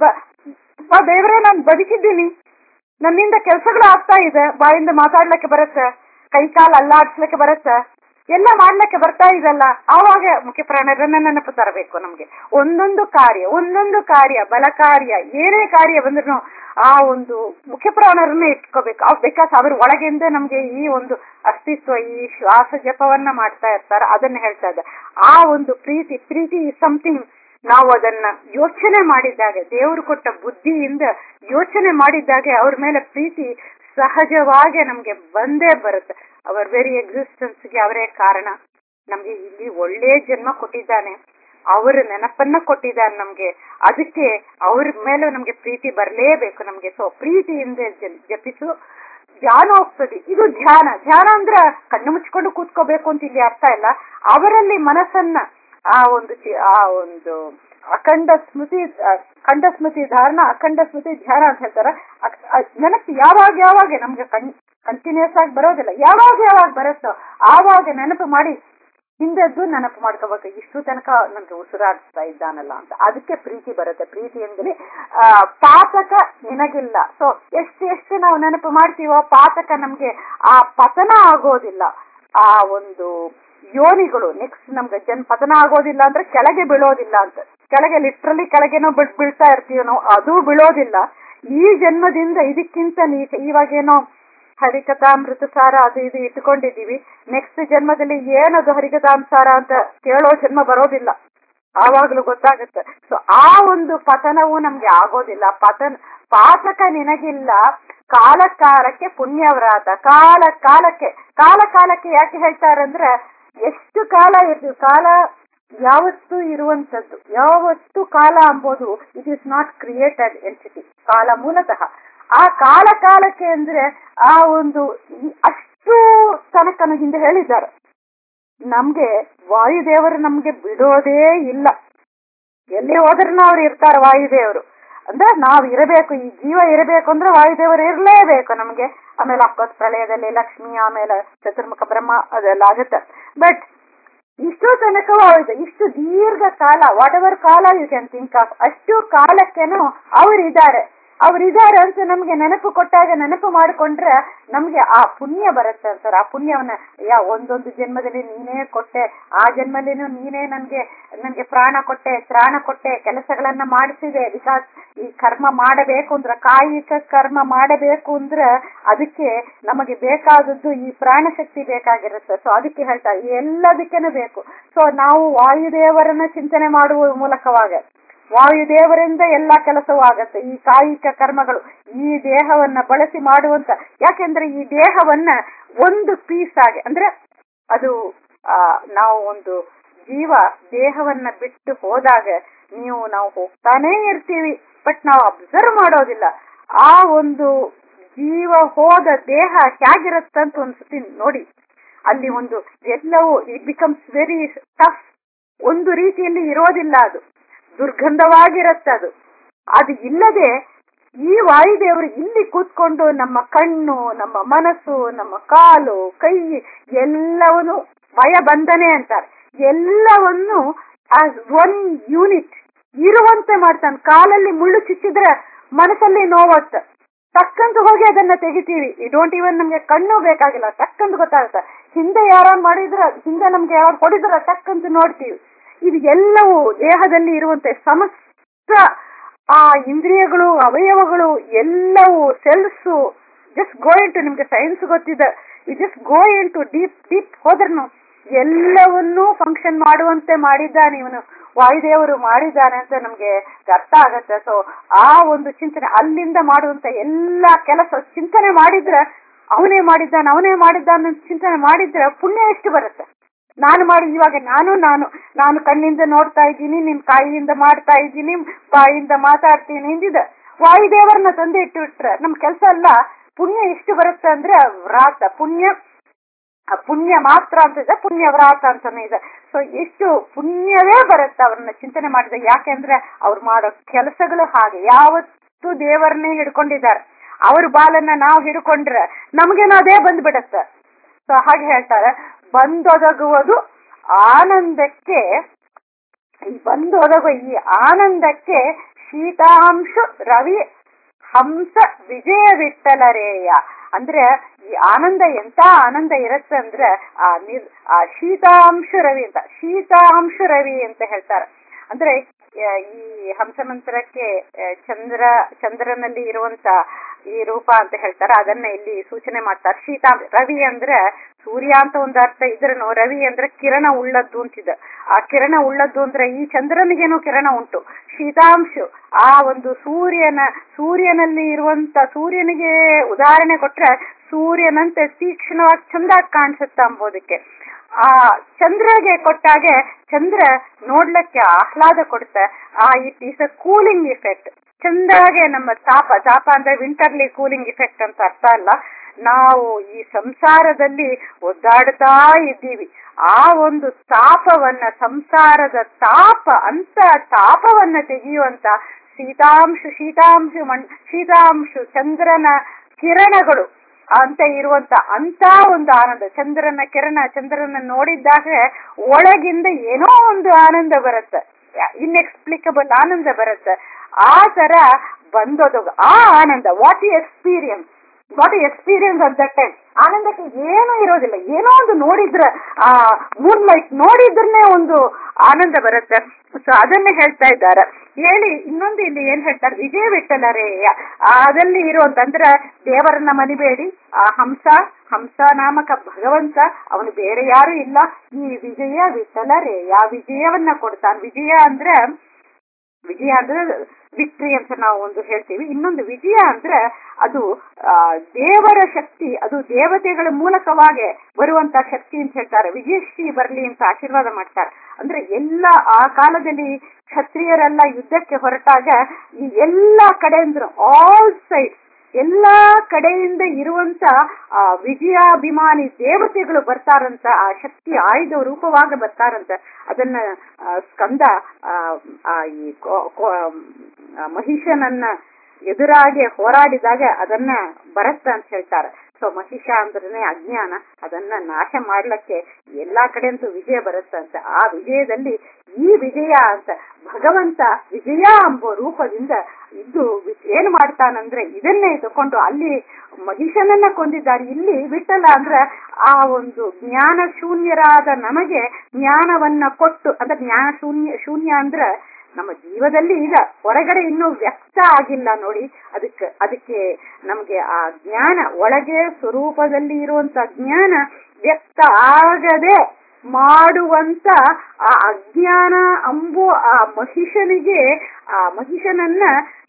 ದೇವರೇ ನಾನು ಬದುಕಿದ್ದೀನಿ ನನ್ನಿಂದ ಕೆಲಸಗಳು ಆಗ್ತಾ ಇದೆ ಬಾಯಿಂದ ಮಾತಾಡ್ಲಿಕ್ಕೆ ಬರುತ್ತೆ ಕೈ ಕಾಲು ಅಲ್ಲಾಡ್ಸ್ಲಿಕ್ಕೆ ಬರುತ್ತಾ ಎಲ್ಲ ಮಾಡ್ಲಿಕ್ಕೆ ಬರ್ತಾ ಇದಲ್ಲ ಆವಾಗ ಮುಖ್ಯ ಪ್ರಾಣರನ್ನ ನೆನಪು ತರಬೇಕು ನಮ್ಗೆ ಒಂದೊಂದು ಕಾರ್ಯ ಒಂದೊಂದು ಕಾರ್ಯ ಬಲ ಕಾರ್ಯ ಏನೇ ಕಾರ್ಯ ಬಂದ್ರು ಆ ಒಂದು ಮುಖ್ಯ ಪ್ರಾಣರನ್ನ ಇಟ್ಕೋಬೇಕು ಬಿಕಾಸ್ ಅವ್ರ ಒಳಗಿಂದ ನಮ್ಗೆ ಈ ಒಂದು ಅಸ್ತಿತ್ವ ಈ ಶ್ವಾಸ ಜಪವನ್ನ ಮಾಡ್ತಾ ಇರ್ತಾರೆ ಅದನ್ನ ಹೇಳ್ತಾ ಇದ್ದ ಆ ಒಂದು ಪ್ರೀತಿ ಪ್ರೀತಿ ಸಮಥಿಂಗ್ ನಾವು ಅದನ್ನ ಯೋಚನೆ ಮಾಡಿದ್ದಾಗೆ ದೇವರು ಕೊಟ್ಟ ಬುದ್ಧಿಯಿಂದ ಯೋಚನೆ ಮಾಡಿದ್ದಾಗೆ ಅವ್ರ ಮೇಲೆ ಪ್ರೀತಿ ಸಹಜವಾಗಿ ನಮ್ಗೆ ಬಂದೇ ಬರುತ್ತೆ ಅವರ ವೆರಿ ಎಕ್ಸಿಸ್ಟೆನ್ಸ್ಗೆ ಅವರೇ ಕಾರಣ ನಮ್ಗೆ ಇಲ್ಲಿ ಒಳ್ಳೆ ಜನ್ಮ ಕೊಟ್ಟಿದ್ದಾನೆ ಅವರ ನೆನಪನ್ನ ಕೊಟ್ಟಿದ್ದಾನೆ ನಮ್ಗೆ ಅದಕ್ಕೆ ಅವ್ರ ಮೇಲೆ ನಮ್ಗೆ ಪ್ರೀತಿ ಬರಲೇಬೇಕು ನಮ್ಗೆ ಸೊ ಪ್ರೀತಿಯಿಂದ ಜಪಿಸು ಧ್ಯಾನ ಹೋಗ್ತದೆ ಇದು ಧ್ಯಾನ ಧ್ಯಾನ ಅಂದ್ರ ಕಣ್ಣು ಮುಚ್ಕೊಂಡು ಕೂತ್ಕೋಬೇಕು ಅಂತ ಇಲ್ಲಿ ಅರ್ಥ ಇಲ್ಲ ಅವರಲ್ಲಿ ಮನಸ್ಸನ್ನ ಆ ಒಂದು ಆ ಒಂದು ಅಖಂಡ ಸ್ಮೃತಿ ಖಂಡ ಸ್ಮೃತಿ ಧಾರಣ ಅಖಂಡ ಸ್ಮೃತಿ ಧ್ಯಾನ ಅಂತ ಹೇಳ್ತಾರ ನೆನಪು ಯಾವಾಗ ಯಾವಾಗ ನಮ್ಗೆ ಕಣ್ ಕಂಟಿನ್ಯೂಸ್ ಆಗಿ ಬರೋದಿಲ್ಲ ಯಾವಾಗ ಯಾವಾಗ ಬರುತ್ತೋ ಆವಾಗ ನೆನಪು ಮಾಡಿ ಹಿಂದದ್ದು ನೆನಪು ಮಾಡ್ಕೋಬೇಕು ಇಷ್ಟು ತನಕ ನನ್ಗೆ ಉಸಿರಾಡಿಸ್ತಾ ಇದ್ದಾನಲ್ಲ ಅಂತ ಅದಕ್ಕೆ ಪ್ರೀತಿ ಬರುತ್ತೆ ಪ್ರೀತಿ ಅಂದ್ರೆ ಆ ಪಾತಕ ನಿನಗಿಲ್ಲ ಸೊ ಎಷ್ಟು ಎಷ್ಟು ನಾವು ನೆನಪು ಮಾಡ್ತೀವೋ ಪಾತಕ ನಮ್ಗೆ ಆ ಪತನ ಆಗೋದಿಲ್ಲ ಆ ಒಂದು ಯೋನಿಗಳು ನೆಕ್ಸ್ಟ್ ನಮ್ಗೆ ಜನ್ ಪತನ ಆಗೋದಿಲ್ಲ ಅಂದ್ರೆ ಕೆಳಗೆ ಬೀಳೋದಿಲ್ಲ ಅಂತ ಕೆಳಗೆ ಲಿಟ್ರಲಿ ಕೆಳಗೇನೋ ಬಿಟ್ ಬೀಳ್ತಾ ಇರ್ತೀವಿ ನಾವು ಅದು ಬೀಳೋದಿಲ್ಲ ಈ ಜನ್ಮದಿಂದ ಇದಕ್ಕಿಂತ ನೀಚ ಇವಾಗೇನೋ ಹರಿಕಥಾಮೃತ ಸಾರ ಅದು ಇದು ಇಟ್ಕೊಂಡಿದ್ದೀವಿ ನೆಕ್ಸ್ಟ್ ಜನ್ಮದಲ್ಲಿ ಏನದು ಹರಿಕಥಾಂಸಾರ ಅಂತ ಕೇಳೋ ಜನ್ಮ ಬರೋದಿಲ್ಲ ಆವಾಗ್ಲೂ ಗೊತ್ತಾಗುತ್ತೆ ಸೊ ಆ ಒಂದು ಪತನವು ನಮ್ಗೆ ಆಗೋದಿಲ್ಲ ಪತನ ಪಾತಕ ನಿನಗಿಲ್ಲ ಕಾಲ ಕಾಲಕ್ಕೆ ಪುಣ್ಯವ್ರಾತ ಕಾಲ ಕಾಲಕ್ಕೆ ಕಾಲ ಕಾಲಕ್ಕೆ ಯಾಕೆ ಹೇಳ್ತಾರಂದ್ರೆ ಎಷ್ಟು ಕಾಲ ಇರ್ತೀವಿ ಕಾಲ ಯಾವತ್ತೂ ಇರುವಂತದ್ದು ಯಾವತ್ತು ಕಾಲ ಅಂಬೋದು ಇಟ್ ಇಸ್ ನಾಟ್ ಕ್ರಿಯೇಟೆಡ್ ಎನ್ಸಿಟಿ ಕಾಲ ಮೂಲತಃ ಆ ಕಾಲ ಕಾಲಕ್ಕೆ ಅಂದ್ರೆ ಆ ಒಂದು ಅಷ್ಟು ತನಕನ ಹಿಂದೆ ಹೇಳಿದ್ದಾರೆ ನಮ್ಗೆ ವಾಯುದೇವರು ನಮ್ಗೆ ಬಿಡೋದೇ ಇಲ್ಲ ಎಲ್ಲಿ ಹೋದ್ರೂ ಅವ್ರು ಇರ್ತಾರೆ ವಾಯುದೇವರು ಅಂದ್ರೆ ನಾವ್ ಇರಬೇಕು ಈ ಜೀವ ಇರಬೇಕು ಅಂದ್ರೆ ವಾಯುದೇವರು ಇರ್ಲೇಬೇಕು ನಮ್ಗೆ ಆಮೇಲೆ ಅಕ್ಕೋತ್ ಪ್ರಳಯದಲ್ಲಿ ಲಕ್ಷ್ಮಿ ಆಮೇಲೆ ಚತುರ್ಮುಖ ಬ್ರಹ್ಮ ಅದೆಲ್ಲ ಆಗುತ್ತೆ ಬಟ್ ಇಷ್ಟು ತನಕವೂ ಆಯ್ತು ಇಷ್ಟು ದೀರ್ಘ ಕಾಲ ವಾಟ್ ಎವರ್ ಕಾಲ ಯು ಕ್ಯಾನ್ ಥಿಂಕ್ ಆಫ್ ಅಷ್ಟು ಕಾಲಕ್ಕೆನೂ ಅವರಿದ್ದಾರೆ ಅವರಿದ್ದಾರೆ ಅಂತ ನಮ್ಗೆ ನೆನಪು ಕೊಟ್ಟಾಗ ನೆನಪು ಮಾಡಿಕೊಂಡ್ರೆ ನಮ್ಗೆ ಆ ಪುಣ್ಯ ಬರುತ್ತೆ ಅಂತಾರೆ ಆ ಪುಣ್ಯವನ್ನ ಯಾ ಒಂದೊಂದು ಜನ್ಮದಲ್ಲಿ ನೀನೇ ಕೊಟ್ಟೆ ಆ ಜನ್ಮದಲ್ಲಿನೂ ನೀನೇ ನನ್ಗೆ ನನ್ಗೆ ಪ್ರಾಣ ಕೊಟ್ಟೆ ತ್ರಾಣ ಕೊಟ್ಟೆ ಕೆಲಸಗಳನ್ನ ಮಾಡಿಸಿದೆ ಬಿಕಾಸ್ ಈ ಕರ್ಮ ಮಾಡಬೇಕು ಅಂದ್ರೆ ಕಾಯಿಕ ಕರ್ಮ ಮಾಡಬೇಕು ಅಂದ್ರೆ ಅದಕ್ಕೆ ನಮಗೆ ಬೇಕಾದದ್ದು ಈ ಪ್ರಾಣ ಶಕ್ತಿ ಬೇಕಾಗಿರುತ್ತೆ ಸೊ ಅದಕ್ಕೆ ಹೇಳ್ತಾರೆ ಎಲ್ಲದಕ್ಕೇನು ಬೇಕು ಸೊ ನಾವು ವಾಯುದೇವರನ್ನ ಚಿಂತನೆ ಮಾಡುವ ಮೂಲಕವಾಗ ವಾಯುದೇವರಿಂದ ಎಲ್ಲಾ ಕೆಲಸವೂ ಆಗತ್ತೆ ಈ ಕಾಯಿಕ ಕರ್ಮಗಳು ಈ ದೇಹವನ್ನ ಬಳಸಿ ಮಾಡುವಂತ ಯಾಕೆಂದ್ರೆ ಈ ದೇಹವನ್ನ ಒಂದು ಪೀಸ್ ಆಗಿ ಅಂದ್ರೆ ಅದು ಆ ನಾವು ಒಂದು ಜೀವ ದೇಹವನ್ನ ಬಿಟ್ಟು ಹೋದಾಗ ನೀವು ನಾವು ಹೋಗ್ತಾನೇ ಇರ್ತೀವಿ ಬಟ್ ನಾವು ಅಬ್ಸರ್ವ್ ಮಾಡೋದಿಲ್ಲ ಆ ಒಂದು ಜೀವ ಹೋದ ದೇಹ ಹೇಗಿರುತ್ತಂತ ಒಂದ್ಸತಿ ನೋಡಿ ಅಲ್ಲಿ ಒಂದು ಎಲ್ಲವೂ ಇಟ್ ಬಿಕಮ್ಸ್ ವೆರಿ ಟಫ್ ಒಂದು ರೀತಿಯಲ್ಲಿ ಇರೋದಿಲ್ಲ ಅದು ದುರ್ಗಂಧವಾಗಿರುತ್ತೆ ಅದು ಅದು ಇಲ್ಲದೆ ಈ ವಾಯುದೇವರು ಇಲ್ಲಿ ಕೂತ್ಕೊಂಡು ನಮ್ಮ ಕಣ್ಣು ನಮ್ಮ ಮನಸ್ಸು ನಮ್ಮ ಕಾಲು ಕೈ ಎಲ್ಲವನ್ನು ಭಯ ಬಂಧನೆ ಅಂತಾರೆ ಎಲ್ಲವನ್ನು ಆಸ್ ಒನ್ ಯೂನಿಟ್ ಇರುವಂತೆ ಮಾಡ್ತಾನೆ ಕಾಲಲ್ಲಿ ಮುಳ್ಳು ಚುಚ್ಚಿದ್ರೆ ಮನಸ್ಸಲ್ಲಿ ನೋವತ್ತ ಟಕ್ಕಂತ ಹೋಗಿ ಅದನ್ನ ತೆಗಿತೀವಿ ಈ ಡೋಂಟ್ ಇವನ್ ನಮ್ಗೆ ಕಣ್ಣು ಬೇಕಾಗಿಲ್ಲ ಟಕ್ಕಂತ ಗೊತ್ತಾಗುತ್ತೆ ಹಿಂದೆ ಯಾರು ಮಾಡಿದ್ರ ಹಿಂದೆ ನಮ್ಗೆ ಯಾರು ಹೊಡಿದ್ರ ಟಕ್ಕಂತ ನೋಡ್ತೀವಿ ಇದು ಎಲ್ಲವೂ ದೇಹದಲ್ಲಿ ಇರುವಂತೆ ಸಮಸ್ತ ಆ ಇಂದ್ರಿಯಗಳು ಅವಯವಗಳು ಎಲ್ಲವೂ ಸೆಲ್ಸ್ ಜಸ್ಟ್ ಗೋ ಇಂಟು ನಿಮ್ಗೆ ಸೈನ್ಸ್ ಗೊತ್ತಿದೆ you just go into deep deep ಹೋದ್ರೂ ಎಲ್ಲವನ್ನೂ ಫಂಕ್ಷನ್ ಮಾಡುವಂತೆ ಮಾಡಿದ್ದಾನೆ ಇವನು ವಾಯುದೇವರು ಮಾಡಿದ್ದಾನೆ ಅಂತ ನಮ್ಗೆ ಅರ್ಥ ಆಗತ್ತೆ ಸೊ ಆ ಒಂದು ಚಿಂತನೆ ಅಲ್ಲಿಂದ ಮಾಡುವಂತ ಎಲ್ಲಾ ಕೆಲಸ ಚಿಂತನೆ ಮಾಡಿದ್ರೆ ಅವನೇ ಮಾಡಿದ್ದಾನೆ ಅವನೇ ಮಾಡಿದ್ದಾನೆ ಅಂತ ಚಿಂತನೆ ಮಾಡಿದ್ರೆ ಪುಣ್ಯ ಎಷ್ಟು ಬರುತ್ತೆ ನಾನು ಮಾಡಿ ಇವಾಗ ನಾನು ನಾನು ನಾನು ಕಣ್ಣಿಂದ ನೋಡ್ತಾ ಇದ್ದೀನಿ ನಿನ್ ಕಾಯಿಯಿಂದ ಮಾಡ್ತಾ ಇದ್ದೀನಿ ಬಾಯಿಂದ ಮಾತಾಡ್ತೀನಿ ಇಂದಿದೆ ವಾಯುದೇವರನ್ನ ತಂದೆ ಇಟ್ಟು ಬಿಟ್ರೆ ನಮ್ ಕೆಲಸ ಎಲ್ಲ ಪುಣ್ಯ ಎಷ್ಟು ಬರುತ್ತೆ ಅಂದ್ರೆ ವ್ರಾತ ಪುಣ್ಯ ಪುಣ್ಯ ಮಾತ್ರ ಅಂತ ಇದೆ ಪುಣ್ಯ ವ್ರಾತ ಅಂತಾನೆ ಇದೆ ಸೊ ಎಷ್ಟು ಪುಣ್ಯವೇ ಬರುತ್ತೆ ಅವ್ರನ್ನ ಚಿಂತನೆ ಮಾಡಿದೆ ಯಾಕೆಂದ್ರೆ ಅವ್ರು ಮಾಡೋ ಕೆಲಸಗಳು ಹಾಗೆ ಯಾವತ್ತು ದೇವರನ್ನೇ ಹಿಡ್ಕೊಂಡಿದ್ದಾರೆ ಅವ್ರ ಬಾಲನ್ನ ನಾವು ಹಿಡ್ಕೊಂಡ್ರೆ ನಮ್ಗೇನೋ ಅದೇ ಬಂದ್ಬಿಡತ್ತೆ ಸೊ ಹಾಗೆ ಹೇಳ್ತಾರೆ ಬಂದೊದಗುವುದು ಆನಂದಕ್ಕೆ ಈ ಬಂದೊದಗುವ ಈ ಆನಂದಕ್ಕೆ ಶೀತಾಂಶ ರವಿ ಹಂಸ ವಿಜಯ ವಿಠಲರೇಯ ಅಂದ್ರೆ ಈ ಆನಂದ ಎಂತ ಆನಂದ ಇರುತ್ತೆ ಅಂದ್ರೆ ಆ ನಿರ್ ಆ ಶೀತಾಂಶ ರವಿ ಅಂತ ಶೀತಾಂಶ ರವಿ ಅಂತ ಹೇಳ್ತಾರೆ ಅಂದ್ರೆ ಆ, ಈ ಹಂಸ ಮಂತ್ರಕ್ಕೆ ಆ, ಚಂದ್ರ ಚಂದ್ರನಲ್ಲಿ ಇರುವಂತ ಈ ರೂಪ ಅಂತ ಹೇಳ್ತಾರೆ ಅದನ್ನ ಇಲ್ಲಿ ಸೂಚನೆ ಮಾಡ್ತಾರೆ ಶೀತಾ ರವಿ ಅಂದ್ರೆ ಸೂರ್ಯ ಅಂತ ಒಂದು ಅರ್ಥ ಇದ್ರೂ ರವಿ ಅಂದ್ರೆ ಕಿರಣ ಉಳ್ಳದ್ದು ಅಂತಿದೆ ಆ ಕಿರಣ ಉಳ್ಳದ್ದು ಅಂದ್ರೆ ಈ ಚಂದ್ರನಿಗೇನೋ ಕಿರಣ ಉಂಟು ಶೀತಾಂಶ ಆ ಒಂದು ಸೂರ್ಯನ ಸೂರ್ಯನಲ್ಲಿ ಇರುವಂತ ಸೂರ್ಯನಿಗೆ ಉದಾಹರಣೆ ಕೊಟ್ರೆ ಸೂರ್ಯನಂತೆ ತೀಕ್ಷ್ಣವಾಗಿ ಚಂದಾಗಿ ಕಾಣಿಸುತ್ತೆ ಅಂಬೋದಕ್ಕೆ ಆ ಚಂದ್ರಗೆ ಕೊಟ್ಟಾಗೆ ಚಂದ್ರ ನೋಡ್ಲಿಕ್ಕೆ ಆಹ್ಲಾದ ಕೊಡುತ್ತೆ ಆ it is a cooling effect ಚಂದಾಗೆ ನಮ್ಮ ತಾಪ ತಾಪ ಅಂದ್ರೆ ವಿಂಟರ್ಲಿ ಕೂಲಿಂಗ್ ಇಫೆಕ್ಟ್ ಅಂತ ಅರ್ಥ ಅಲ್ಲ ನಾವು ಈ ಸಂಸಾರದಲ್ಲಿ ಒದ್ದಾಡ್ತಾ ಇದ್ದೀವಿ ಆ ಒಂದು ತಾಪವನ್ನ ಸಂಸಾರದ ತಾಪ ಅಂತ ತಾಪವನ್ನ ತೆಗೆಯುವಂತ ಶೀತಾಂಶ ಶೀತಾಂಶ ಮಣ್ ಶೀತಾಂಶ ಚಂದ್ರನ ಕಿರಣಗಳು ಅಂತ ಇರುವಂತ ಅಂತ ಒಂದು ಆನಂದ ಚಂದ್ರನ ಕಿರಣ ಚಂದ್ರನ ನೋಡಿದಾಗ ಒಳಗಿಂದ ಏನೋ ಒಂದು ಆನಂದ ಬರುತ್ತೆ ಇನ್ಎಕ್ಸ್ಪ್ಲಿಕಬಲ್ ಆನಂದ ಬರುತ್ತೆ ಆ ತರ ಬಂದೋದು ಆ ಆನಂದ ವಾಟ್ ಈ experience what experience at that time ಆನಂದಕ್ಕೆ ಏನೂ ಇರೋದಿಲ್ಲ ಏನೋ ಒಂದು ನೋಡಿದ್ರೆ ಆ ಮೂನ್ ಲೈಟ್ ನೋಡಿದ್ರನ್ನೇ ಒಂದು ಆನಂದ ಬರುತ್ತೆ ಸೊ ಅದನ್ನೇ ಹೇಳ್ತಾ ಇದ್ದಾರೆ ಹೇಳಿ ಇನ್ನೊಂದು ಇಲ್ಲಿ ಏನ್ ಹೇಳ್ತಾರೆ ವಿಜಯ ವಿಠಲರೇಯ ಅದಲ್ಲಿ ಇರುವಂತಂದ್ರ ದೇವರನ್ನ ಮನಿಬೇಡಿ ಆ ಹಂಸ ಹಂಸ ನಾಮಕ ಭಗವಂತ ಅವನು ಬೇರೆ ಯಾರು ಇಲ್ಲ ಈ ವಿಜಯ ವಿಠಲರೇಯ ವಿಜಯವನ್ನ ಕೊಡ್ತಾನೆ ವಿಜಯ ಅಂದ್ರೆ ವಿಜಯ ಅಂದ್ರೆ ವಿಕ್ಟ್ರಿ ಅಂತ ನಾವು ಒಂದು ಹೇಳ್ತೀವಿ ಇನ್ನೊಂದು ವಿಜಯ ಅಂದ್ರೆ ಅದು ಆ, ದೇವರ ಶಕ್ತಿ ಅದು ದೇವತೆಗಳ ಮೂಲಕವಾಗಿ ಬರುವಂತ ಶಕ್ತಿ ಅಂತ ಹೇಳ್ತಾರೆ ವಿಜಯಶ್ರೀ ಬರ್ಲಿ ಅಂತ ಆಶೀರ್ವಾದ ಮಾಡ್ತಾರೆ ಅಂದ್ರೆ ಎಲ್ಲ ಆ ಕಾಲದಲ್ಲಿ ಕ್ಷತ್ರಿಯರೆಲ್ಲ ಯುದ್ಧಕ್ಕೆ ಹೊರಟಾಗ ಈ ಎಲ್ಲಾ ಕಡೆಯಿಂದ ಆಲ್ ಸೈಡ್ ಎಲ್ಲಾ ಕಡೆಯಿಂದ ಇರುವಂತ ಆ ವಿಜಯಾಭಿಮಾನಿ ದೇವತೆಗಳು ಬರ್ತಾರಂತ ಆ ಶಕ್ತಿ ಆಯುಧ ರೂಪವಾಗಿ ಬರ್ತಾರಂತ ಅದನ್ನ ಆ, ಸ್ಕಂದ ಆ, ಆ, ಈ ಕೊ- ಕೊ- ಆ, ಮಹಿಷನನ್ನ ಎದುರಾಗಿ ಹೋರಾಡಿದಾಗ ಅದನ್ನ ಬರತ್ತ ಅಂತ ಹೇಳ್ತಾರೆ ಸೊ ಮಹಿಷ ಅಂದ್ರೆ ಅಜ್ಞಾನ ಅದನ್ನ ನಾಶ ಮಾಡ್ಲಿಕ್ಕೆ ಎಲ್ಲಾ ಕಡೆಂತೂ ವಿಜಯ ಬರುತ್ತಂತ ಆ ವಿಜಯದಲ್ಲಿ ಈ ವಿಜಯ ಅಂತ ಭಗವಂತ ವಿಜಯ ಎಂಬ ರೂಪದಿಂದ ಇದ್ದು ವಿ- ಏನ್ ಮಾಡ್ತಾನಂದ್ರೆ ಇದನ್ನೇ ತಕೊಂಡು ಅಲ್ಲಿ ಮಹಿಷನನ್ನ ಕೊಂದಿದ್ದಾರೆ ಇಲ್ಲಿ ವಿಠಲ ಅಂದ್ರೆ ಆ ಒಂದು ಜ್ಞಾನ ಶೂನ್ಯರಾದ ನಮಗೆ ಜ್ಞಾನವನ್ನ ಕೊಟ್ಟು ಅಂದ್ರೆ ಜ್ಞಾನ ಶೂನ್ಯ ಶೂನ್ಯ ಅಂದ್ರೆ ನಮ್ಮ ಜೀವದಲ್ಲಿ ಈಗ ಹೊರಗಡೆ ಇನ್ನೂ ವ್ಯಕ್ತ ಆಗಿಲ್ಲ ನೋಡಿ ಅದಕ್ಕೆ ಅದಕ್ಕೆ ನಮಗೆ ಆ ಜ್ಞಾನ ಒಳಗೆ ಸ್ವರೂಪದಲ್ಲಿ ಇರುವಂತ ಜ್ಞಾನ ವ್ಯಕ್ತ ಆಗದೆ ಮಾಡುವಂತ ಆ ಅಜ್ಞಾನ ಅಂಬು ಆ ಮಹಿಷನಿಗೆ ಆ ಮಹಿಷನನ್ನ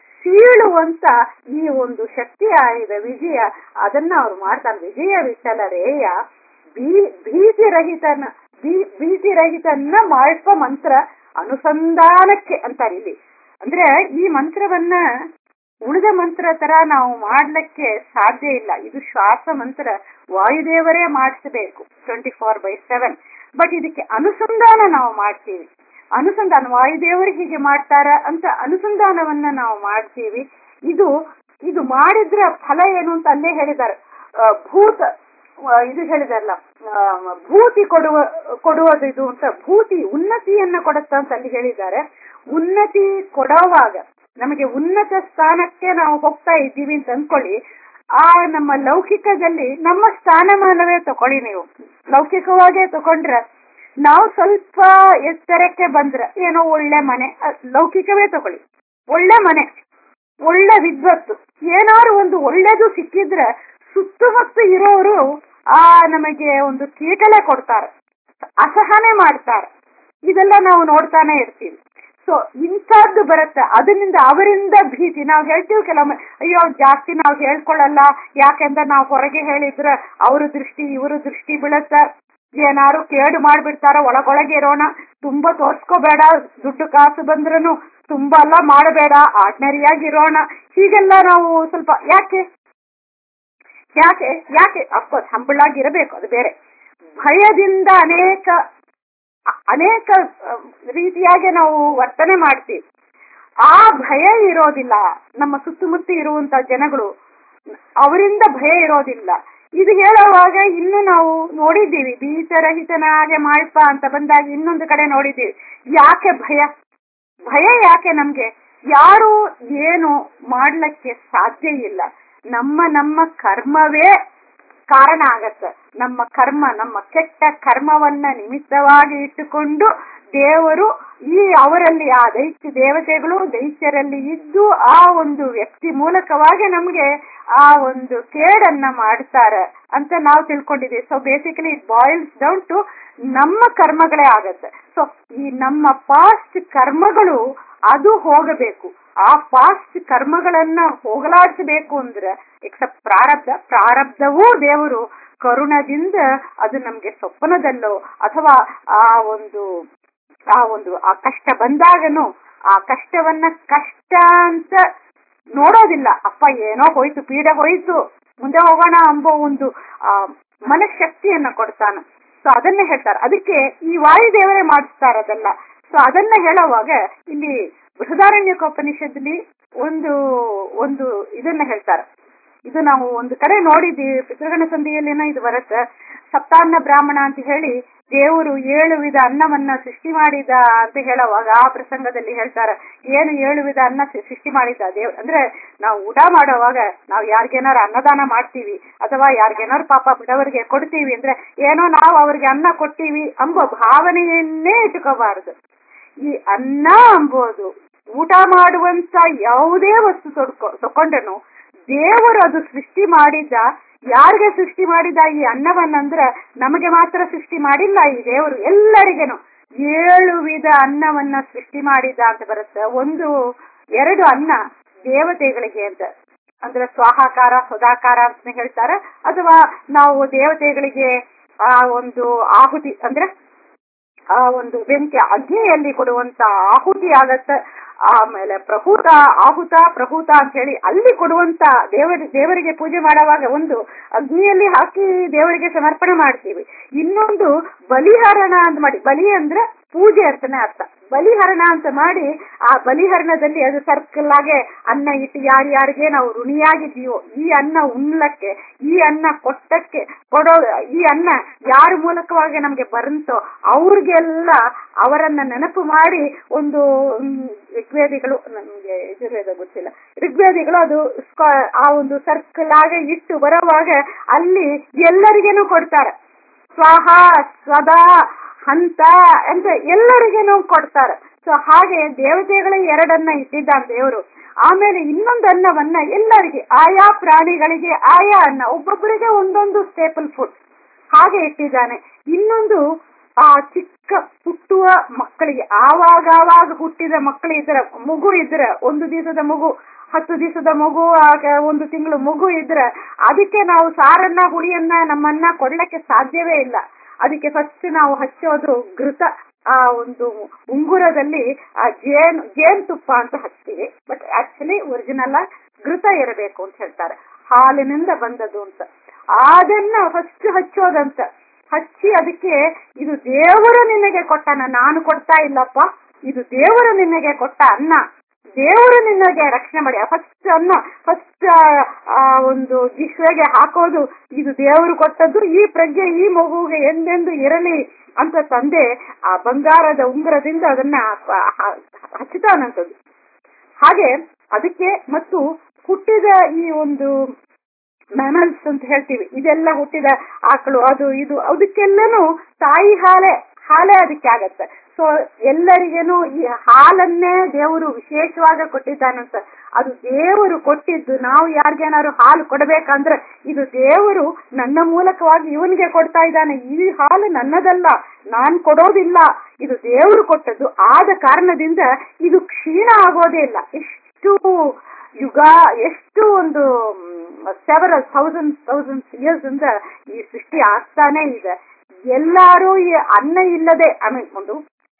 ಸೀಳುವಂತ ಈ ಒಂದು ಶಕ್ತಿ ಆಗಿದೆ ವಿಜಯ ಅದನ್ನ ಅವ್ರು ಮಾಡ್ತಾರೆ ವಿಜಯ ವಿಠಲರೇಯ ಬೀ ಭೀತಿರಹಿತನ ಬೀ ಭೀತಿರಹಿತನ್ನ ಮಾಡ್ಪ ಮಂತ್ರ ಅನುಸಂಧಾನಕ್ಕೆ ಅಂತಾರೆ ಇಲ್ಲಿ ಅಂದ್ರೆ ಈ ಮಂತ್ರವನ್ನ ಉಳಿದ ಮಂತ್ರ ತರ ನಾವು ಮಾಡ್ಲಿಕ್ಕೆ ಸಾಧ್ಯ ಇಲ್ಲ ಇದು ಶ್ವಾಸ ಮಂತ್ರ ವಾಯುದೇವರೇ ಮಾಡಿಸಬೇಕು twenty four by seven but ಇದಕ್ಕೆ ಅನುಸಂಧಾನ ನಾವು ಮಾಡ್ತೀವಿ ಅನುಸಂಧಾನ ವಾಯುದೇವರು ಹೀಗೆ ಮಾಡ್ತಾರ ಅಂತ ಅನುಸಂಧಾನವನ್ನ ನಾವು ಮಾಡ್ತೀವಿ ಇದು ಇದು ಮಾಡಿದ್ರ ಫಲ ಏನು ಅಂತ ಅಲ್ಲೇ ಹೇಳಿದ್ದಾರೆ ಆ, ಭೂತ ಆ, ಇದು ಹೇಳಿದಾರಲ್ಲ ಆ, ಭೂತಿ ಕೊಡುವ ಕೊಡುವುದು ಇದು ಅಂತ ಭೂತಿ ಉನ್ನತಿಯನ್ನ ಕೊಡುತ್ತ ಅಂತ ಅಲ್ಲಿ ಹೇಳಿದ್ದಾರೆ ಉನ್ನತಿ ಕೊಡುವಾಗ ನಮಗೆ ಉನ್ನತ ಸ್ಥಾನಕ್ಕೆ ನಾವು ಹೋಗ್ತಾ ಇದ್ದೀವಿ ಅಂತ ಅನ್ಕೊಳ್ಳಿ ಆ ನಮ್ಮ ಲೌಕಿಕದಲ್ಲಿ ನಮ್ಮ ಸ್ಥಾನಮಾನವೇ ತಕೊಳ್ಳಿ ನೀವು ಲೌಕಿಕವಾಗೇ ತಕೊಂಡ್ರೆ ನಾವು ಸ್ವಲ್ಪ ಎತ್ತರಕ್ಕೆ ಬಂದ್ರೆ ಏನೋ ಒಳ್ಳೆ ಮನೆ ಅಹ್, ಲೌಕಿಕವೇ ತಗೊಳ್ಳಿ ಒಳ್ಳೆ ಮನೆ ಒಳ್ಳೆ ವಿದ್ವತ್ತು ಏನಾದ್ರು ಒಂದು ಒಳ್ಳೇದು ಸಿಕ್ಕಿದ್ರೆ ಸುತ್ತಮುತ್ತ ಇರೋರು ಆ ನಮಗೆ ಒಂದು ಕೀಟಲೆ ಕೊಡ್ತಾರೆ ಅಸಹನೆ ಮಾಡ್ತಾರೆ ಇದೆಲ್ಲ ನಾವು ನೋಡ್ತಾನೆ ಇರ್ತೀವಿ ಸೊ ಇಂಥದ್ದು ಬರುತ್ತೆ ಅದರಿಂದ ಅವರಿಂದ ಭೀತಿ ನಾವು ಹೇಳ್ತೀವಿ ಕೆಲವೊಮ್ಮೆ ಅಯ್ಯೋ ಜಾಸ್ತಿ ನಾವು ಹೇಳ್ಕೊಳ್ಳಲ್ಲ ಯಾಕೆಂದ್ರೆ ನಾವು ಹೊರಗೆ ಹೇಳಿದ್ರೆ ಅವ್ರ ದೃಷ್ಟಿ ಇವ್ರ ದೃಷ್ಟಿ ಬೀಳುತ್ತೆ ಏನಾರು ಕೇಡು ಮಾಡ್ಬಿಡ್ತಾರ ಒಳಗೊಳಗೆ ಇರೋಣ ತುಂಬಾ ತೋರ್ಸ್ಕೋಬೇಡ ದುಡ್ಡು ಕಾಸು ಬಂದ್ರೂ ತುಂಬಾ ಎಲ್ಲ ಮಾಡಬೇಡ ಆರ್ಡಿನರಿಯಾಗಿ ಇರೋಣ ಹೀಗೆಲ್ಲ ನಾವು ಸ್ವಲ್ಪ ಯಾಕೆ ಯಾಕೆ ಯಾಕೆ ಅಫ್ಕೋರ್ಸ್ ಹಂಬಳಾಗಿ ಇರಬೇಕು ಅದು ಬೇರೆ ಭಯದಿಂದ ಅನೇಕ ಅ- ಅನೇಕ ಅ, ರೀತಿಯಾಗಿ ನಾವು ವರ್ತನೆ ಮಾಡ್ತೀವಿ ಆ ಭಯ ಇರೋದಿಲ್ಲ ನಮ್ಮ ಸುತ್ತಮುತ್ತ ಇರುವಂತ ಜನಗಳು ಅವರಿಂದ ಭಯ ಇರೋದಿಲ್ಲ ಇದು ಹೇಳುವಾಗ ಇನ್ನು ನಾವು ನೋಡಿದ್ದೀವಿ ಬೀಜರಹಿತನಾಗೆ ಮಾಡ್ಪ ಅಂತ ಬಂದಾಗ ಇನ್ನೊಂದು ಕಡೆ ನೋಡಿದ್ದೀವಿ ಯಾಕೆ ಭಯ ಭಯ ಯಾಕೆ ನಮ್ಗೆ ಯಾರು ಏನು ಮಾಡ್ಲಿಕ್ಕೆ ಸಾಧ್ಯ ಇಲ್ಲ ನಮ್ಮ ನಮ್ಮ ಕರ್ಮವೇ ಕಾರಣ ಆಗತ್ತೆ ನಮ್ಮ ಕರ್ಮ ನಮ್ಮ ಕೆಟ್ಟ ಕರ್ಮವನ್ನ ನಿಮಿತ್ತವಾಗಿ ಇಟ್ಟುಕೊಂಡು ದೇವರು ಈ ಅವರಲ್ಲಿ ಆ ದೈತ್ಯ ದೇವತೆಗಳು ದೈತ್ಯರಲ್ಲಿ ಇದ್ದು ಆ ಒಂದು ವ್ಯಕ್ತಿ ಮೂಲಕವಾಗಿ ನಮ್ಗೆ ಆ ಒಂದು ಕೇಡನ್ನ ಮಾಡ್ತಾರೆ ಅಂತ ನಾವು ತಿಳ್ಕೊಂಡಿದ್ದೀವಿ so basically it boils down to ನಮ್ಮ ಕರ್ಮಗಳೇ ಆಗತ್ತೆ ಸೊ ಈ ನಮ್ಮ ಪಾಸ್ಟ್ ಕರ್ಮಗಳು ಅದು ಹೋಗಬೇಕು ಆ ಪಾಸ್ಟ್ ಕರ್ಮಗಳನ್ನ ಹೋಗಲಾಡಿಸಬೇಕು ಅಂದ್ರೆ ಎಕ್ಸೆಪ್ಟ್ ಪ್ರಾರಬ್ಧ ಪ್ರಾರಬ್ಧವೂ ದೇವರು ಕರುಣದಿಂದ ಅದು ನಮ್ಗೆ ಸ್ವಪ್ನದಲ್ಲೋ ಅಥವಾ ಆ ಒಂದು ಆ ಒಂದು ಆ ಕಷ್ಟ ಬಂದಾಗನು ಆ ಕಷ್ಟವನ್ನ ಕಷ್ಟ ಅಂತ ನೋಡೋದಿಲ್ಲ ಅಪ್ಪ ಏನೋ ಹೋಯ್ತು ಪೀಡೆ ಹೋಯ್ತು ಮುಂದೆ ಹೋಗೋಣ ಎಂಬೋ ಒಂದು ಆ ಮನಶಕ್ತಿಯನ್ನ ಕೊಡ್ತಾನ ಸೊ ಅದನ್ನ ಹೇಳ್ತಾರೆ ಅದಕ್ಕೆ ಈ ವಾಯುದೇವರೇ ಮಾಡಿಸ್ತಾರ ಅದೆಲ್ಲ ಸೊ ಅದನ್ನ ಹೇಳುವಾಗ ಇಲ್ಲಿ ಬೃಹದಾರಣ್ಯಕೋಪನಿಷತ್ಲಿ ಒಂದು ಒಂದು ಇದನ್ನ ಹೇಳ್ತಾರೆ ಇದು ನಾವು ಒಂದು ಕಡೆ ನೋಡಿದ್ದೀವಿ ಪಿತೃಗಣ ಸಂಧಿಯಲ್ಲೇನೋ ಇದು ಬರುತ್ತೆ ಸಪ್ತಾನ್ನ ಬ್ರಾಹ್ಮಣ ಅಂತ ಹೇಳಿ ದೇವರು ಏಳು ವಿಧ ಅನ್ನವನ್ನ ಸೃಷ್ಟಿ ಮಾಡಿದ ಅಂತ ಹೇಳುವಾಗ ಆ ಪ್ರಸಂಗದಲ್ಲಿ ಹೇಳ್ತಾರೆ ಏನು ಏಳು ವಿಧ ಅನ್ನ ಸೃಷ್ಟಿ ಮಾಡಿದ ದೇವ್ ಅಂದ್ರೆ ನಾವು ಊಟ ಮಾಡುವಾಗ ನಾವು ಯಾರಿಗೇನಾರು ಅನ್ನದಾನ ಮಾಡ್ತೀವಿ ಅಥವಾ ಯಾರಿಗೇನಾರು ಪಾಪ ಬಿಡವರಿಗೆ ಕೊಡ್ತೀವಿ ಅಂದ್ರೆ ಏನೋ ನಾವು ಅವ್ರಿಗೆ ಅನ್ನ ಕೊಡ್ತೀವಿ ಎಂಬ ಭಾವನೆಯನ್ನೇ ಇಟ್ಕೋಬಾರದು ಈ ಅನ್ನ ಎಂಬುದು ಊಟ ಮಾಡುವಂತ ಯಾವುದೇ ವಸ್ತು ತೊಡ್ಕೊ ತಕೊಂಡನು ದೇವರು ಅದು ಸೃಷ್ಟಿ ಮಾಡಿದ ಯಾರಿಗೆ ಸೃಷ್ಟಿ ಮಾಡಿದ ಈ ಅನ್ನವನ್ನಂದ್ರ ನಮಗೆ ಮಾತ್ರ ಸೃಷ್ಟಿ ಮಾಡಿಲ್ಲ ಈ ದೇವರು ಎಲ್ಲರಿಗೇನು ಏಳು ವಿಧ ಅನ್ನವನ್ನ ಸೃಷ್ಟಿ ಮಾಡಿದ ಅಂತ ಬರುತ್ತೆ ಒಂದು ಎರಡು ಅನ್ನ ದೇವತೆಗಳಿಗೆ ಅಂತ ಅಂದ್ರೆ ಸ್ವಾಹಾಕಾರ ಸದಾಕಾರ ಅಂತ ಹೇಳ್ತಾರೆ ಅಥವಾ ನಾವು ದೇವತೆಗಳಿಗೆ ಆ ಒಂದು ಆಹುತಿ ಅಂದ್ರೆ ಆ ಒಂದು ಬೆಂಕಿ ಅಗ್ನಿಯಲ್ಲಿ ಕೊಡುವಂತ ಆಹುತಿ ಆಗತ್ತ ಆಮೇಲೆ ಪ್ರಹೂತ ಆಹುತ ಪ್ರಹೂತ ಅಂತ ಹೇಳಿ ಅಲ್ಲಿ ಕೊಡುವಂತ ದೇವರ ದೇವರಿಗೆ ಪೂಜೆ ಮಾಡುವಾಗ ಒಂದು ಅಗ್ನಿಯಲ್ಲಿ ಹಾಕಿ ದೇವರಿಗೆ ಸಮರ್ಪಣೆ ಮಾಡ್ತೀವಿ ಇನ್ನೊಂದು ಬಲಿಹರಣ ಅಂತ ಮಾಡಿ ಬಲಿ ಅಂದ್ರೆ ಪೂಜೆ ಅಂತಾನೆ ಅರ್ಥ ಬಲಿಹರಣ ಅಂತ ಮಾಡಿ ಆ ಬಲಿಹರಣದಲ್ಲಿ ಅದು ಸರ್ಕಲ್ ಆಗಿ ಅನ್ನ ಇಟ್ಟು ಯಾರ್ಯಾರಿಗೆ ನಾವು ಋಣಿಯಾಗಿದ್ದೀವೋ ಈ ಅನ್ನ ಉಣ್ಲಕ್ಕೆ ಈ ಅನ್ನ ಕೊಟ್ಟಕ್ಕೆ ಕೊಡೋ ಈ ಅನ್ನ ಯಾರ ಮೂಲಕವಾಗಿ ನಮ್ಗೆ ಬಂತೋ ಅವ್ರಿಗೆಲ್ಲ ಅವರನ್ನ ನೆನಪು ಮಾಡಿ ಒಂದು ಋಗ್ವೇದಿಗಳು ನಮ್ಗೆ ಯಜುರ್ವೇದ ಗೊತ್ತಿಲ್ಲ ಋಗ್ವೇದಿಗಳು ಅದು ಆ ಒಂದು ಸರ್ಕಲ್ ಆಗಿ ಇಟ್ಟು ಬರುವಾಗ ಅಲ್ಲಿ ಎಲ್ಲರಿಗೇನು ಕೊಡ್ತಾರೆ ಸ್ವಾಹ ಸ್ವದಾ ಹಂತ ಅಂತ ಎಲ್ಲರಿಗೇನು ಕೊಡ್ತಾರೆ ಸೊ ಹಾಗೆ ದೇವತೆಗಳ ಎರಡನ್ನ ಇಟ್ಟಿದ್ದಾನೆ ದೇವರು ಆಮೇಲೆ ಇನ್ನೊಂದು ಅನ್ನವನ್ನ ಎಲ್ಲರಿಗೆ ಆಯಾ ಪ್ರಾಣಿಗಳಿಗೆ ಆಯಾ ಅನ್ನ ಒಬ್ಬೊಬ್ಬರಿಗೆ ಒಂದೊಂದು ಸ್ಟೇಪಲ್ ಫುಡ್ ಹಾಗೆ ಇಟ್ಟಿದ್ದಾನೆ ಇನ್ನೊಂದು ಆ ಚಿಕ್ಕ ಹುಟ್ಟುವ ಮಕ್ಕಳಿಗೆ ಆವಾಗ ಆವಾಗ ಹುಟ್ಟಿದ ಮಕ್ಕಳು ಇದ್ರ ಮಗು ಇದ್ರ ಒಂದು ದಿವಸದ ಮಗು ಹತ್ತು ದಿವಸದ ಮಗು ಆಗ ಒಂದು ತಿಂಗಳು ಮಗು ಇದ್ರೆ ಅದಕ್ಕೆ ನಾವು ಸಾರನ್ನ ಹುಳಿಯನ್ನ ನಮ್ಮನ್ನ ಕೊಡ್ಲಿಕ್ಕೆ ಸಾಧ್ಯವೇ ಇಲ್ಲ ಅದಕ್ಕೆ ಫಸ್ಟ್ ನಾವು ಹಚ್ಚೋದು ಘೃತ ಆ ಒಂದು ಉಂಗುರದಲ್ಲಿ ಆ ಜೇನು ಜೇನ್ ತುಪ್ಪ ಅಂತ ಹಚ್ತೀವಿ ಬಟ್ ಆಕ್ಚುಲಿ ಒರಿಜಿನಲ್ ಘೃತ ಇರಬೇಕು ಅಂತ ಹೇಳ್ತಾರೆ ಹಾಲಿನಿಂದ ಬಂದದ್ದು ಅಂತ ಅದನ್ನ ಫಸ್ಟ್ ಹಚ್ಚೋದಂತ ಹಚ್ಚಿ ಅದಕ್ಕೆ ಇದು ದೇವರು ನಿನಗೆ ಕೊಟ್ಟನ ನಾನು ಕೊಡ್ತಾ ಇಲ್ಲಪ್ಪ ಇದು ದೇವರು ನಿನಗೆ ಕೊಟ್ಟ ಅನ್ನ ದೇವರು ನಿನಗೆ ರಕ್ಷಣೆ ಮಾಡಿ ಫಸ್ಟ್ ಅನ್ನ ಫಸ್ಟ್ ಒಂದು ಜಿಹ್ವೆಗೆ ಹಾಕೋದು ಇದು ದೇವರು ಕೊಟ್ಟದ್ದು ಈ ಪ್ರಜ್ಞೆ ಈ ಮಗುವಿಗೆ ಎಂದೆಂದು ಇರಲಿ ಅಂತ ತಂದೆ ಆ ಬಂಗಾರದ ಉಂಗುರದಿಂದ ಅದನ್ನ ಹಚ್ಚುತ್ತಾನಂತದ್ದು ಹಾಗೆ ಅದಕ್ಕೆ ಮತ್ತು ಹುಟ್ಟಿದ ಈ ಒಂದು ಮ್ಯಾಮಲ್ಸ್ ಅಂತ ಹೇಳ್ತೀವಿ ಇದೆಲ್ಲ ಹುಟ್ಟಿದ ಆಕಳು ಅದು ಇದು ಅದಕ್ಕೆಲ್ಲನೂ ತಾಯಿ ಹಾಲೆ ಹಾಲೆ ಅದಕ್ಕೆ ಆಗತ್ತೆ ಸೊ ಎಲ್ಲರಿಗೇನು ಈ ಹಾಲನ್ನೇ ದೇವರು ವಿಶೇಷವಾಗಿ ಕೊಟ್ಟಿದ್ದಾನಂತ ಅದು ದೇವರು ಕೊಟ್ಟಿದ್ದು ನಾವು ಯಾರಿಗೇನಾದ್ರು ಹಾಲು ಕೊಡಬೇಕಂದ್ರೆ ಇದು ದೇವರು ನನ್ನ ಮೂಲಕವಾಗಿ ಇವನಿಗೆ ಕೊಡ್ತಾ ಇದ್ದಾನೆ ಈ ಹಾಲು ನನ್ನದಲ್ಲ ನಾನ್ ಕೊಡೋದಿಲ್ಲ ಇದು ದೇವರು ಕೊಟ್ಟದ್ದು ಆದ ಕಾರಣದಿಂದ ಇದು ಕ್ಷೀಣ ಆಗೋದೇ ಇಲ್ಲ ಎಷ್ಟು ಯುಗ ಎಷ್ಟು ಒಂದು ಸೆವರಲ್ ಥೌಸಂಡ್ ಥೌಸಂಡ್ ಇಯರ್ಸ್ ಇಂದ ಈ ಸೃಷ್ಟಿ ಆಗ್ತಾನೆ ಇದೆ ಎಲ್ಲಾರು ಈ ಅನ್ನ ಇಲ್ಲದೆ ಐ ಮೀನ್ ಒಂದು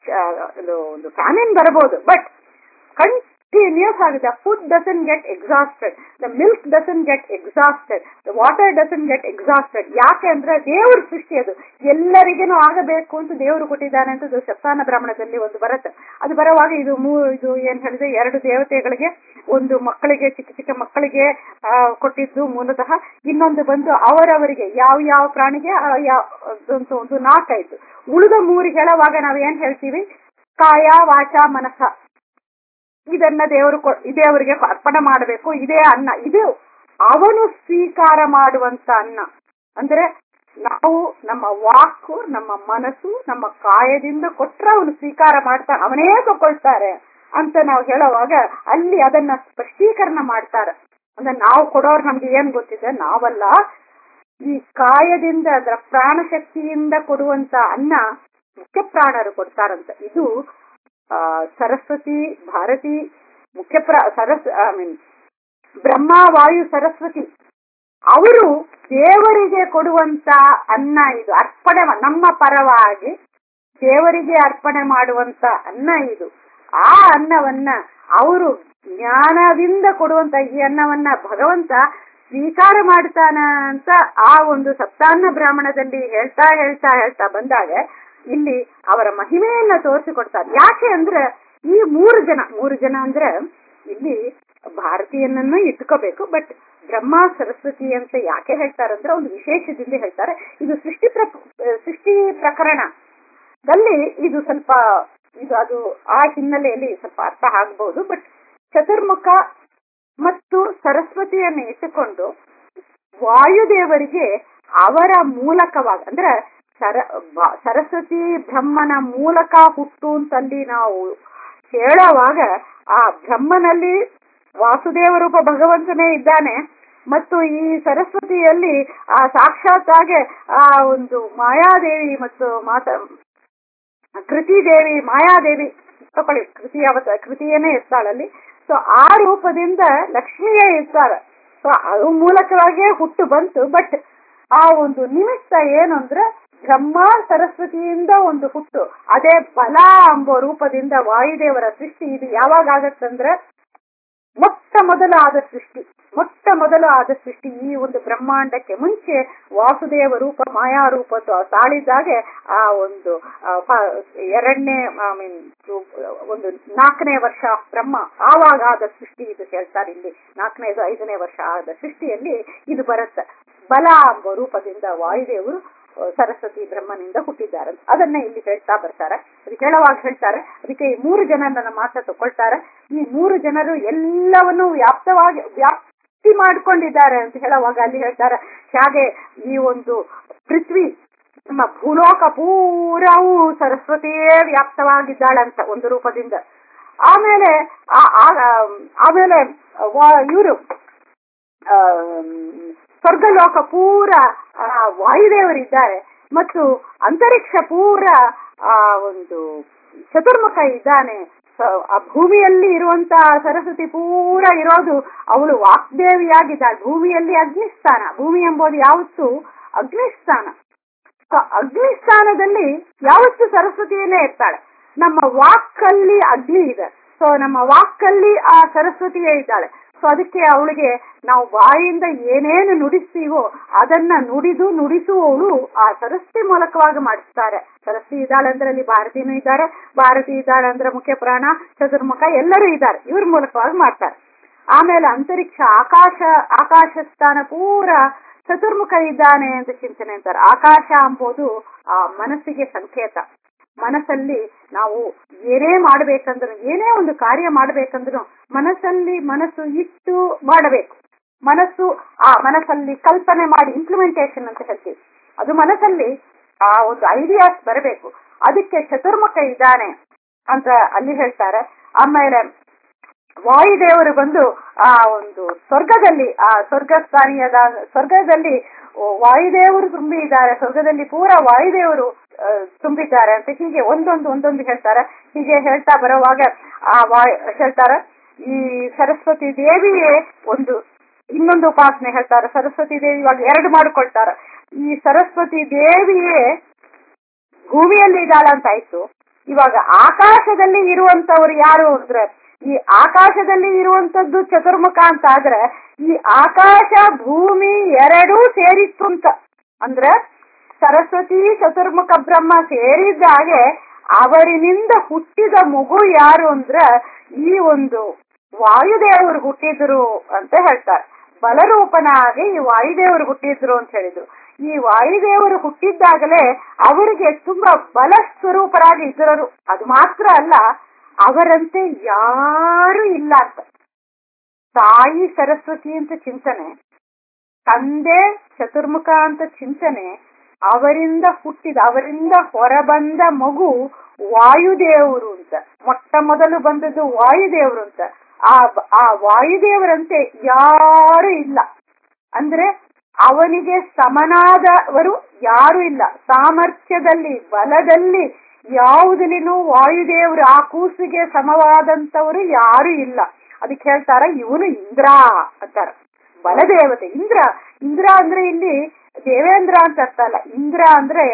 ಒಂದು ಫ್ಯಾಮಿನ್ ಬರಬಹುದು ಬಟ್ ಕಂಟಿನ್ಯೂಸ್ ಆಗಿದೆ food doesn't get exhausted the milk doesn't get exhausted the water doesn't get exhausted ಯಾಕೆ ಅಂದ್ರೆ ದೇವ್ರ ಸೃಷ್ಟಿ ಅದು ಎಲ್ಲರಿಗೇನು ಆಗಬೇಕು ಅಂತ ದೇವರು ಕೊಟ್ಟಿದ್ದಾನೆ ಅಂತ ಸಪ್ತಾನ ಬ್ರಾಹ್ಮಣದಲ್ಲಿ ಒಂದು ಬರುತ್ತೆ ಅದು ಬರುವಾಗ ಇದು ಮೂ ಇದು ಏನ್ ಹೇಳಿದೆ ಎರಡು ದೇವತೆಗಳಿಗೆ ಒಂದು ಮಕ್ಕಳಿಗೆ ಚಿಕ್ಕ ಚಿಕ್ಕ ಮಕ್ಕಳಿಗೆ ಕೊಟ್ಟಿದ್ದು ಮೂಲತಃ ಇನ್ನೊಂದು ಬಂದು ಅವರವರಿಗೆ ಯಾವ ಯಾವ ಪ್ರಾಣಿಗೆ ಯಾವ ಒಂದು ನಾಲ್ಕಾಯ್ತು ಉಳಿದ ಮೂರು ಹೇಳುವಾಗ ನಾವ್ ಏನ್ ಹೇಳ್ತೀವಿ ಕಾಯ ವಾಚ ಮನಸ ಇದನ್ನ ದೇವರು ಇದೇ ಅವರಿಗೆ ಅರ್ಪಣೆ ಮಾಡಬೇಕು ಇದೇ ಅನ್ನ ಇದು ಅವನು ಸ್ವೀಕಾರ ಮಾಡುವಂತ ಅನ್ನ ಅಂದ್ರೆ ನಾವು ನಮ್ಮ ವಾಕು ನಮ್ಮ ಮನಸ್ಸು ನಮ್ಮ ಕಾಯದಿಂದ ಕೊಟ್ರೆ ಅವನು ಸ್ವೀಕಾರ ಮಾಡ್ತಾನೆ ಅವನೇ ತಗೊಳ್ತಾರೆ ಅಂತ ನಾವು ಹೇಳುವಾಗ ಅಲ್ಲಿ ಅದನ್ನ ಸ್ಪಷ್ಟೀಕರಣ ಮಾಡ್ತಾರೆ ಅಂದ್ರೆ ನಾವು ಕೊಡೋರು ನಮ್ಗೆ ಏನ್ ಗೊತ್ತಿದೆ ನಾವಲ್ಲ ಈ ಕಾಯದಿಂದ ಅದರ ಪ್ರಾಣ ಶಕ್ತಿಯಿಂದ ಕೊಡುವಂತ ಅನ್ನ ಮುಖ್ಯ ಪ್ರಾಣರು ಕೊಡ್ತಾರಂತ ಇದು ಆ ಸರಸ್ವತಿ ಭಾರತಿ ಮುಖ್ಯ ಪ್ರ ಸರಸ್ ಐ ಮೀನ್ ಬ್ರಹ್ಮ ವಾಯು ಸರಸ್ವತಿ ಅವರು ದೇವರಿಗೆ ಕೊಡುವಂತ ಅನ್ನ ಇದು ಅರ್ಪಣೆ ನಮ್ಮ ಪರವಾಗಿ ದೇವರಿಗೆ ಅರ್ಪಣೆ ಮಾಡುವಂತ ಅನ್ನ ಇದು ಆ ಅನ್ನವನ್ನ ಅವರು ಜ್ಞಾನದಿಂದ ಕೊಡುವಂತ ಈ ಅನ್ನವನ್ನ ಭಗವಂತ ಸ್ವೀಕಾರ ಮಾಡ್ತಾನ ಅಂತ ಆ ಒಂದು ಸಪ್ತಾನ್ನ ಬ್ರಾಹ್ಮಣದಲ್ಲಿ ಹೇಳ್ತಾ ಹೇಳ್ತಾ ಹೇಳ್ತಾ ಬಂದಾಗ ಇಲ್ಲಿ ಅವರ ಮಹಿಮೆಯನ್ನ ತೋರಿಸಿಕೊಡ್ತಾರೆ ಯಾಕೆ ಅಂದ್ರೆ ಈ ಮೂರು ಜನ ಮೂರು ಜನ ಅಂದ್ರೆ ಇಲ್ಲಿ ಭಾರತೀಯನನ್ನು ಇಟ್ಕೋಬೇಕು ಬಟ್ ಬ್ರಹ್ಮ ಸರಸ್ವತಿ ಅಂತ ಯಾಕೆ ಹೇಳ್ತಾರಂದ್ರೆ ಒಂದು ವಿಶೇಷದಿಂದ ಹೇಳ್ತಾರೆ ಇದು ಸೃಷ್ಟಿ ಪ್ರ ಸೃಷ್ಟಿ ಪ್ರಕರಣದಲ್ಲಿ ಇದು ಸ್ವಲ್ಪ ಇದು ಅದು ಆ ಹಿನ್ನೆಲೆಯಲ್ಲಿ ಸ್ವಲ್ಪ ಅರ್ಥ ಆಗ್ಬಹುದು ಬಟ್ ಚತುರ್ಮುಖ ಮತ್ತು ಸರಸ್ವತಿಯನ್ನು ಇಟ್ಟುಕೊಂಡು ವಾಯುದೇವರಿಗೆ ಅವರ ಮೂಲಕವಾಗಿ ಅಂದ್ರೆ ಸರ ಸರಸ್ವತಿ ಬ್ರಹ್ಮನ ಮೂಲಕ ಹುಟ್ಟು ಅಂತಲ್ಲಿ ನಾವು ಹೇಳುವಾಗ ಆ ಬ್ರಹ್ಮನಲ್ಲಿ ವಾಸುದೇವ ರೂಪ ಭಗವಂತನೇ ಇದ್ದಾನೆ ಮತ್ತು ಈ ಸರಸ್ವತಿಯಲ್ಲಿ ಆ ಸಾಕ್ಷಾತ್ತಾಗೆ ಆ ಒಂದು ಮಾಯಾದೇವಿ ಮತ್ತು ಮಾತಾ ಕೃತಿ ದೇವಿ ಮಾಯಾದೇವಿ ತಕೊಳ್ಳಿ ಕೃತಿ ಅವತ ಕೃತಿಯೇನೇ ಇರ್ತಾಳಲ್ಲಿ ಸೊ ಆ ರೂಪದಿಂದ ಲಕ್ಷ್ಮಿಯೇ ಇರ್ತಾಳೆ ಸೊ ಅದು ಮೂಲಕವಾಗಿಯೇ ಹುಟ್ಟು ಬಂತು ಬಟ್ ಆ ಒಂದು ನಿಮಿತ್ತ ಏನು ಅಂದ್ರೆ ಬ್ರಹ್ಮ ಸರಸ್ವತಿಯಿಂದ ಒಂದು ಹುಟ್ಟು ಅದೇ ಬಲ ಎಂಬ ರೂಪದಿಂದ ವಾಯುದೇವರ ಸೃಷ್ಟಿ ಇದು ಯಾವಾಗ ಆಗತ್ತಂದ್ರೆ ಮೊಟ್ಟ ಮೊದಲು ಆದ ಸೃಷ್ಟಿ ಮೊಟ್ಟ ಮೊದಲು ಆದ ಸೃಷ್ಟಿ ಈ ಒಂದು ಬ್ರಹ್ಮಾಂಡಕ್ಕೆ ಮುಂಚೆ ವಾಸುದೇವ ರೂಪ ಮಾಯಾ ರೂಪ ತಾಳಿದಾಗೆ ಆ ಒಂದು ಎರಡನೇ ಐ ಮೀನ್ ಒಂದು ನಾಲ್ಕನೇ ವರ್ಷ ಬ್ರಹ್ಮ ಆವಾಗ ಆದ ಸೃಷ್ಟಿ ಇದು ಹೇಳ್ತಾರೆ ಇಲ್ಲಿ ನಾಲ್ಕನೇದು ಐದನೇ ವರ್ಷ ಆದ ಸೃಷ್ಟಿಯಲ್ಲಿ ಇದು ಬರುತ್ತೆ ಬಲ ಎಂಬ ರೂಪದಿಂದ ವಾಯುದೇವರು ಸರಸ್ವತಿ ಬ್ರಹ್ಮನಿಂದ ಹುಟ್ಟಿದ್ದಾರೆ ಅದನ್ನ ಇಲ್ಲಿ ಹೇಳ್ತಾ ಬರ್ತಾರೆ ಅದಕ್ಕೆ ಹೇಳುವಾಗ ಹೇಳ್ತಾರೆ ಅದಕ್ಕೆ ಈ ಮೂರು ಜನ ನನ್ನ ಮಾತ ತಗೊಳ್ತಾರೆ ಈ ಮೂರು ಜನರು ಎಲ್ಲವನ್ನೂ ವ್ಯಾಪ್ತವಾಗಿ ವ್ಯಾಪ್ತಿ ಮಾಡ್ಕೊಂಡಿದ್ದಾರೆ ಅಂತ ಹೇಳುವಾಗ ಅಲ್ಲಿ ಹೇಳ್ತಾರೆ ಹಾಗೆ ಈ ಒಂದು ಪೃಥ್ವಿ ನಮ್ಮ ಭೂಲೋಕ ಪೂರವೂ ಸರಸ್ವತಿಯೇ ವ್ಯಾಪ್ತವಾಗಿದ್ದಾಳಂತ ಒಂದು ರೂಪದಿಂದ ಆಮೇಲೆ ಆಮೇಲೆ ಇವರು ಸ್ವರ್ಗಲೋಕ ಪೂರ ವಾಯುದೇವರಿದ್ದಾರೆ ಮತ್ತು ಅಂತರಿಕ್ಷ ಪೂರ ಆ ಒಂದು ಚತುರ್ಮುಖ ಇದ್ದಾನೆ ಆ ಭೂಮಿಯಲ್ಲಿ ಇರುವಂತ ಸರಸ್ವತಿ ಪೂರ ಇರೋದು ಅವಳು ವಾಗ್ದೇವಿಯಾಗಿದ್ದಾಳೆ ಭೂಮಿಯಲ್ಲಿ ಅಗ್ನಿಸ್ಥಾನ ಭೂಮಿ ಎಂಬುದು ಯಾವತ್ತು ಅಗ್ನಿಸ್ಥಾನ ಅಗ್ನಿಸ್ಥಾನದಲ್ಲಿ ಯಾವತ್ತು ಸರಸ್ವತಿಯನ್ನೇ ಇರ್ತಾಳೆ ನಮ್ಮ ವಾಕ್ಕಲ್ಲಿ ಅಗ್ನಿ ಇದೆ ಸೊ ನಮ್ಮ ವಾಕ್ಕಲ್ಲಿ ಆ ಸರಸ್ವತಿಯೇ ಇದ್ದಾಳೆ ಸೊ ಅದಕ್ಕೆ ಅವಳಿಗೆ ನಾವು ಬಾಯಿಂದ ಏನೇನು ನುಡಿಸ್ತೀವೋ ಅದನ್ನ ನುಡಿದು ನುಡಿಸುವವಳು ಆ ಸರಸ್ವತಿ ಮೂಲಕವಾಗಿ ಮಾಡಿಸ್ತಾರೆ ಸರಸ್ವತಿ ಇದ್ದಾಳೆ ಅಂದ್ರೆ ಅಲ್ಲಿ ಭಾರತೀನೂ ಇದ್ದಾರೆ ಭಾರತಿ ಇದ್ದಾಳೆ ಅಂದ್ರೆ ಮುಖ್ಯ ಪ್ರಾಣ ಚತುರ್ಮುಖ ಎಲ್ಲರೂ ಇದ್ದಾರೆ ಇವ್ರ ಮೂಲಕವಾಗಿ ಮಾಡ್ತಾರೆ ಆಮೇಲೆ ಅಂತರಿಕ್ಷ ಆಕಾಶ ಆಕಾಶ ಸ್ಥಾನ ಪೂರ ಚತುರ್ಮುಖ ಇದ್ದಾನೆ ಅಂತ ಚಿಂತನೆ ಅಂತಾರೆ ಆಕಾಶ ಎಂಬುದು ಆ ಮನಸ್ಸಿಗೆ ಸಂಕೇತ ಮನಸ್ಸಲ್ಲಿ ನಾವು ಏನೇ ಮಾಡ್ಬೇಕಂದ್ರು ಏನೇ ಒಂದು ಕಾರ್ಯ ಮಾಡ್ಬೇಕಂದ್ರು ಮನಸ್ಸಲ್ಲಿ ಮನಸ್ಸು ಇಟ್ಟು ಮಾಡಬೇಕು ಮನಸ್ಸು ಆ ಮನಸ್ಸಲ್ಲಿ ಕಲ್ಪನೆ ಮಾಡಿ ಇಂಪ್ಲಿಮೆಂಟೇಶನ್ ಅಂತ ಹೇಳ್ತೀವಿ ಅದು ಮನಸ್ಸಲ್ಲಿ ಆ ಒಂದು ಐಡಿಯಾಸ್ ಬರಬೇಕು ಅದಕ್ಕೆ ಚತುರ್ಮುಖ ಇದ್ದಾನೆ ಅಂತ ಅಲ್ಲಿ ಹೇಳ್ತಾರೆ ಆಮೇಲೆ ವಾಯುದೇವರು ಬಂದು ಆ ಒಂದು ಸ್ವರ್ಗದಲ್ಲಿ ಆ ಸ್ವರ್ಗ ಸ್ಥಾನೀಯದ ಸ್ವರ್ಗದಲ್ಲಿ ವಾಯುದೇವರು ತುಂಬಿ ಇದ್ದಾರೆ ಸ್ವರ್ಗದಲ್ಲಿ ಪೂರ ವಾಯುದೇವರು ತುಂಬಿದ್ದಾರೆ ಅಂತ ಹೀಗೆ ಒಂದೊಂದು ಒಂದೊಂದು ಹೇಳ್ತಾರೆ ಹೀಗೆ ಹೇಳ್ತಾ ಬರುವಾಗ ಆ ವಾಯ್ ಹೇಳ್ತಾರೆ ಈ ಸರಸ್ವತಿ ದೇವಿಯೇ ಒಂದು ಇನ್ನೊಂದು ಉಪಾಸನೆ ಹೇಳ್ತಾರೆ ಸರಸ್ವತಿ ದೇವಿ ಇವಾಗ ಎರಡು ಮಾಡಿಕೊಳ್ತಾರೆ ಈ ಸರಸ್ವತಿ ದೇವಿಯೇ ಭೂಮಿಯಲ್ಲಿ ಇದ್ದಾಳ ಅಂತ ಆಯ್ತು ಇವಾಗ ಆಕಾಶದಲ್ಲಿ ಇರುವಂತವ್ರು ಯಾರು ಅಂದ್ರೆ ಈ ಆಕಾಶದಲ್ಲಿ ಇರುವಂತದ್ದು ಚತುರ್ಮುಖ ಅಂತ ಆದ್ರೆ ಈ ಆಕಾಶ ಭೂಮಿ ಎರಡೂ ಸೇರಿತ್ತು ಅಂತ ಅಂದ್ರೆ ಸರಸ್ವತಿ ಚತುರ್ಮುಖ ಬ್ರಹ್ಮ ಸೇರಿದ್ದಾಗೆ ಅವರಿನಿಂದ ಹುಟ್ಟಿದ ಮಗು ಯಾರು ಅಂದ್ರೆ ಈ ಒಂದು ವಾಯುದೇವರು ಹುಟ್ಟಿದ್ರು ಅಂತ ಹೇಳ್ತಾರೆ ಬಲರೂಪನಾಗಿ ಈ ವಾಯುದೇವರು ಹುಟ್ಟಿದ್ರು ಅಂತ ಹೇಳಿದ್ರು ಈ ವಾಯುದೇವರು ಹುಟ್ಟಿದ್ದಾಗಲೇ ಅವರಿಗೆ ತುಂಬಾ ಬಲ ಸ್ವರೂಪರಾಗಿ ಇದ್ದರು ಅದು ಮಾತ್ರ ಅಲ್ಲ ಅವರಂತೆ ಯಾರು ಇಲ್ಲ ಅಂತ ತಾಯಿ ಸರಸ್ವತಿ ಅಂತ ಚಿಂತನೆ ತಂದೆ ಚತುರ್ಮುಖ ಅಂತ ಚಿಂತನೆ ಅವರಿಂದ ಹುಟ್ಟಿದ ಅವರಿಂದ ಹೊರಬಂದ ಮಗು ವಾಯುದೇವರು ಅಂತ ಮೊಟ್ಟ ಮೊದಲು ಬಂದದ್ದು ವಾಯುದೇವರು ಅಂತ ಆ ಆ ವಾಯುದೇವರಂತೆ ಯಾರು ಇಲ್ಲ ಅಂದ್ರೆ ಅವನಿಗೆ ಸಮನಾದವರು ಯಾರು ಇಲ್ಲ ಸಾಮರ್ಥ್ಯದಲ್ಲಿ ಬಲದಲ್ಲಿ ಯಾವುದಲಿನೂ ವಾಯುದೇವರು ಆ ಕೂಸಿಗೆ ಸಮವಾದಂತವರು ಯಾರು ಇಲ್ಲ ಅದಕ್ಕೆ ಹೇಳ್ತಾರ ಇವನು ಇಂದ್ರ ಅಂತಾರ ಬಲದೇವತೆ ಇಂದ್ರ ಇಂದ್ರ ಅಂದ್ರೆ ಇಲ್ಲಿ ದೇವೇಂದ್ರ ಅಂತ ಅರ್ಥ ಅಲ್ಲ ಇಂದ್ರ ಅಂದ್ರೆ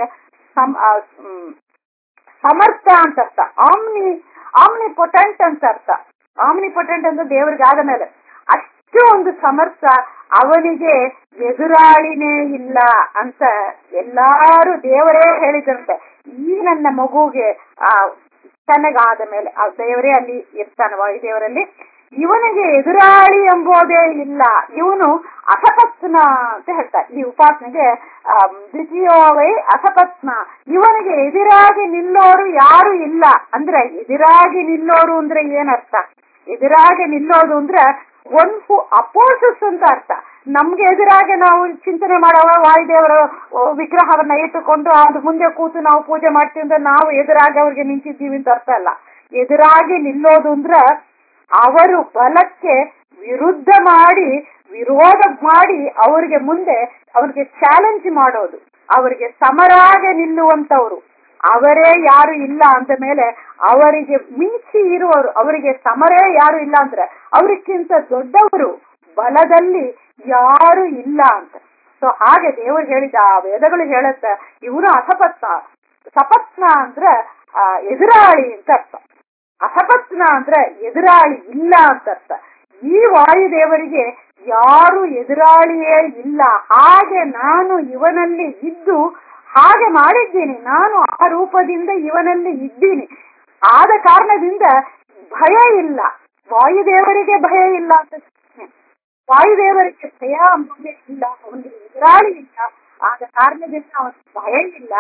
ಸಮರ್ಥ ಅಂತ ಅರ್ಥ ಆಮ್ನಿ ಆಮ್ನಿ ಪೊಟೆಂಟ್ ಅಂತ ಅರ್ಥ ಆಮ್ನಿ ಪೊಟೆಂಟ್ ಅಂದ್ರೆ ದೇವರಿಗೆ ಆದ ಮೇಲೆ ಅಷ್ಟು ಒಂದು ಸಮರ್ಥ ಅವನಿಗೆ ಎದುರಾಳಿನೇ ಇಲ್ಲ ಅಂತ ಎಲ್ಲಾರು ದೇವರೇ ಹೇಳಿದಂತೆ ಈ ನನ್ನ ಮಗುಗೆ ಆ ತನಗಾದ ಮೇಲೆ ಆ ದೇವರೇ ಅಲ್ಲಿ ಇರ್ತಾನೆ ವಾಯುದೇವರಲ್ಲಿ ಇವನಿಗೆ ಎದುರಾಳಿ ಎಂಬುದೇ ಇಲ್ಲ ಇವನು ಅಸಪತ್ನ ಅಂತ ಹೇಳ್ತಾರೆ ಈ ಉಪಾಸನೆಗೆ ದ್ವಿತೀಯವೈ ಅಸಪತ್ನ ಇವನಿಗೆ ಎದುರಾಗಿ ನಿಲ್ಲೋರು ಯಾರು ಇಲ್ಲ ಅಂದ್ರೆ ಎದುರಾಗಿ ನಿಲ್ಲೋರು ಅಂದ್ರೆ ಏನರ್ಥ ಎದುರಾಗಿ ನಿಲ್ಲೋದು ಅಂದ್ರೆ ಒನ್ ಹೂ ಅಪೋಸಸ್ ಅಂತ ಅರ್ಥ ನಮ್ಗೆ ಎದುರಾಗಿ ನಾವು ಚಿಂತನೆ ಮಾಡುವ ವಾಯುದೇವರ ವಿಗ್ರಹವನ್ನ ಇಟ್ಟುಕೊಂಡು ಅದು ಮುಂದೆ ಕೂತು ನಾವು ಪೂಜೆ ಮಾಡ್ತೀವಿ ಅಂದ್ರೆ ನಾವು ಎದುರಾಗಿ ಅವ್ರಿಗೆ ನಿಂತಿದ್ದೀವಿ ಅಂತ ಅರ್ಥ ಅಲ್ಲ ಎದುರಾಗಿ ನಿಲ್ಲೋದು ಅಂದ್ರೆ ಅವರು ಬಲಕ್ಕೆ ವಿರುದ್ಧ ಮಾಡಿ ವಿರೋಧ ಮಾಡಿ ಅವರಿಗೆ ಮುಂದೆ ಅವರಿಗೆ ಚಾಲೆಂಜ್ ಮಾಡೋದು ಅವರಿಗೆ ಸಮರಾಗೆ ನಿಲ್ಲುವಂತವ್ರು ಅವರೇ ಯಾರು ಇಲ್ಲ ಅಂದ ಮೇಲೆ ಅವರಿಗೆ ಮಿಂಚಿ ಇರುವವರು ಅವರಿಗೆ ಸಮರೇ ಯಾರು ಇಲ್ಲ ಅಂದ್ರೆ ಅವರಿಗಿಂತ ದೊಡ್ಡವರು ಬಲದಲ್ಲಿ ಯಾರು ಇಲ್ಲ ಅಂತ ಸೊ ಹಾಗೆ ದೇವರು ಹೇಳಿದ ಆ ವೇದಗಳು ಹೇಳತ್ತ ಇವನು ಅಸಪತ್ನ ಸಪತ್ನ ಅಂದ್ರೆ ಆ ಎದುರಾಳಿ ಅಂತ ಅರ್ಥ ಅಸಪತ್ನ ಅಂದ್ರೆ ಎದುರಾಳಿ ಇಲ್ಲ ಅಂತ ಅರ್ಥ ಈ ವಾಯುದೇವರಿಗೆ ಯಾರು ಎದುರಾಳಿಯೇ ಇಲ್ಲ ಹಾಗೆ ನಾನು ಇವನಲ್ಲಿ ಇದ್ದು ಹಾಗೆ ಮಾಡಿದ್ದೀನಿ ನಾನು ಆ ರೂಪದಿಂದ ಇವನಲ್ಲಿ ಇದ್ದೀನಿ ಆದ ಕಾರಣದಿಂದ ಭಯ ಇಲ್ಲ ವಾಯುದೇವರಿಗೆ ಭಯ ಇಲ್ಲ ಅಂತ ವಾಯುದೇವರಿಗೆ ಭಯ ಅಂಬುದೇ ಇಲ್ಲ ಅವನಿಗೆ ಎದುರಾಳಿ ಇಲ್ಲ ಆದ ಕಾರಣದಿಂದ ಅವನಿಗೆ ಭಯ ಇಲ್ಲ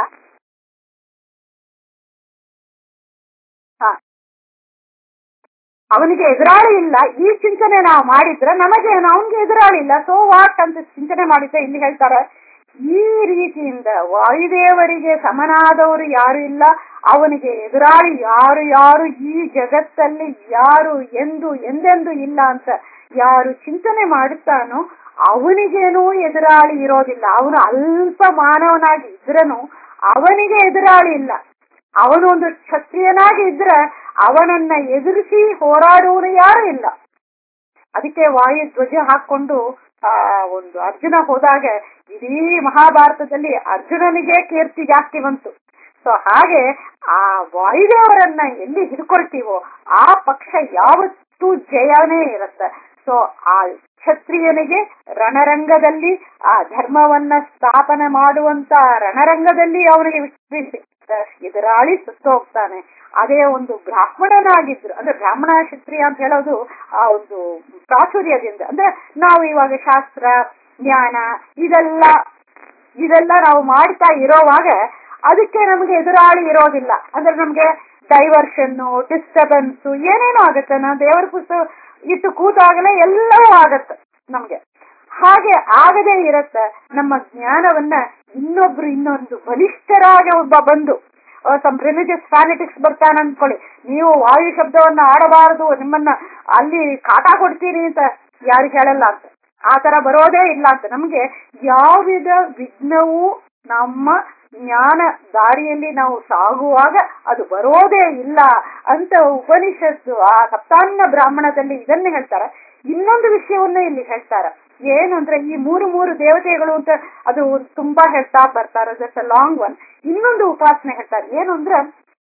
ಅವನಿಗೆ ಎದುರಾಳಿ ಇಲ್ಲ ಈ ಚಿಂತನೆ ನಾವು ಮಾಡಿದ್ರೆ ನಮಗೆ ಅವನಿಗೆ ಎದುರಾಳಿ ಇಲ್ಲ ಸೋ ವಾಟ್ ಅಂತ ಚಿಂತನೆ ಮಾಡಿದ್ರೆ ಇಲ್ಲಿ ಹೇಳ್ತಾರೆ ಈ ರೀತಿಯಿಂದ ವಾಯುದೇವರಿಗೆ ಸಮನಾದವರು ಯಾರು ಇಲ್ಲ ಅವನಿಗೆ ಎದುರಾಳಿ ಯಾರು ಯಾರು ಈ ಜಗತ್ತಲ್ಲಿ ಯಾರು ಎಂದು ಎಂದೆಂದು ಇಲ್ಲ ಅಂತ ಯಾರು ಚಿಂತನೆ ಮಾಡುತ್ತಾನೋ ಅವನಿಗೇನೂ ಎದುರಾಳಿ ಇರೋದಿಲ್ಲ ಅವನು ಅಲ್ಪ ಮಾನವನಾಗಿ ಇದ್ರನು ಅವನಿಗೆ ಎದುರಾಳಿ ಇಲ್ಲ ಅವನು ಒಂದು ಕ್ಷತ್ರಿಯನಾಗಿ ಇದ್ರೆ ಅವನನ್ನ ಎದುರಿಸಿ ಹೋರಾಡುವನು ಯಾರು ಇಲ್ಲ ಅದಕ್ಕೆ ವಾಯು ಧ್ವಜ ಹಾಕೊಂಡು ಆ ಒಂದು ಅರ್ಜುನ ಹೋದಾಗ ಇಡೀ ಮಹಾಭಾರತದಲ್ಲಿ ಅರ್ಜುನನಿಗೆ ಕೀರ್ತಿ ಜಾಸ್ತಿ ಬಂತು ಸೊ ಹಾಗೆ ಆ ವಾಯುದೇವರನ್ನ ಎಲ್ಲಿ ಹಿಡ್ಕೊಳ್ತೀವೋ ಆ ಪಕ್ಷ ಯಾವತ್ತೂ ಜಯನೇ ಇರುತ್ತೆ ಸೊ ಆ ಕ್ಷತ್ರಿಯನಿಗೆ ರಣರಂಗದಲ್ಲಿ ಆ ಧರ್ಮವನ್ನ ಸ್ಥಾಪನೆ ಮಾಡುವಂತ ರಣರಂಗದಲ್ಲಿ ಅವನಿಗೆ ವಿಕ್ಟ್ರಿ ಎದುರಾಳಿ ಸುತ್ತು ಹೋಗ್ತಾನೆ ಅದೇ ಒಂದು ಬ್ರಾಹ್ಮಣನಾಗಿದ್ರು ಅಂದ್ರೆ ಬ್ರಾಹ್ಮಣ ಕ್ಷತ್ರಿಯ ಅಂತ ಹೇಳೋದು ಆ ಒಂದು ಪ್ರಾಚುರ್ಯದಿಂದ ಅಂದ್ರೆ ನಾವು ಇವಾಗ ಶಾಸ್ತ್ರ ಜ್ಞಾನ ಇದೆಲ್ಲ ಇದೆಲ್ಲ ನಾವು ಮಾಡ್ತಾ ಇರೋವಾಗ ಅದಕ್ಕೆ ನಮಗೆ ಎದುರಾಳಿ ಇರೋದಿಲ್ಲ ಅಂದ್ರೆ ನಮ್ಗೆ ಡೈವರ್ಷನ್ ಡಿಸ್ಟರ್ಬೆನ್ಸ್ ಏನೇನೋ ಆಗುತ್ತೆ ನಾವು ದೇವರ ಪುಸ್ತಕ ಇಟ್ಟು ಕೂತಾಗಲೇ ಎಲ್ಲವೂ ಆಗತ್ತೆ ನಮ್ಗೆ ಹಾಗೆ ಆಗದೇ ಇರತ್ತ ನಮ್ಮ ಜ್ಞಾನವನ್ನ ಇನ್ನೊಬ್ರು ಇನ್ನೊಂದು ಬಲಿಷ್ಠರಾಗಿ ಒಬ್ಬ ಬಂದು ಸಮ್ ರಿಲಿಜಿಯಸ್ ಫ್ಯಾನಿಟಿಕ್ಸ್ ಬರ್ತಾನೆ ಅನ್ಕೊಳ್ಳಿ ನೀವು ವಾಯು ಶಬ್ದವನ್ನ ಆಡಬಾರದು ನಿಮ್ಮನ್ನ ಅಲ್ಲಿ ಕಾಟ ಕೊಡ್ತೀನಿ ಅಂತ ಯಾರು ಹೇಳಲ್ಲ ಅಂತ ಆ ತರ ಬರೋದೇ ಇಲ್ಲ ಅಂತ ನಮ್ಗೆ ಯಾವಿದ ವಿಘ್ನವೂ ನಮ್ಮ ಜ್ಞಾನ ದಾರಿಯಲ್ಲಿ ನಾವು ಸಾಗುವಾಗ ಅದು ಬರೋದೇ ಇಲ್ಲ ಅಂತ ಉಪನಿಷತ್ತು ಆ ಸಪ್ತಾನ್ನ ಬ್ರಾಹ್ಮಣದಲ್ಲಿ ಇದನ್ನೇ ಹೇಳ್ತಾರ ಇನ್ನೊಂದು ವಿಷಯವನ್ನ ಇಲ್ಲಿ ಹೇಳ್ತಾರ ಏನು ಅಂದ್ರೆ ಈ ಮೂರು ಮೂರು ದೇವತೆಗಳು ಅಂತ ಅದು ತುಂಬಾ ಹೇಳ್ತಾ ಬರ್ತಾರ ಜಸ್ಟ್ ಲಾಂಗ್ ಒನ್ ಇನ್ನೊಂದು ಉಪಾಸನೆ ಹೇಳ್ತಾರೆ ಏನು ಅಂದ್ರೆ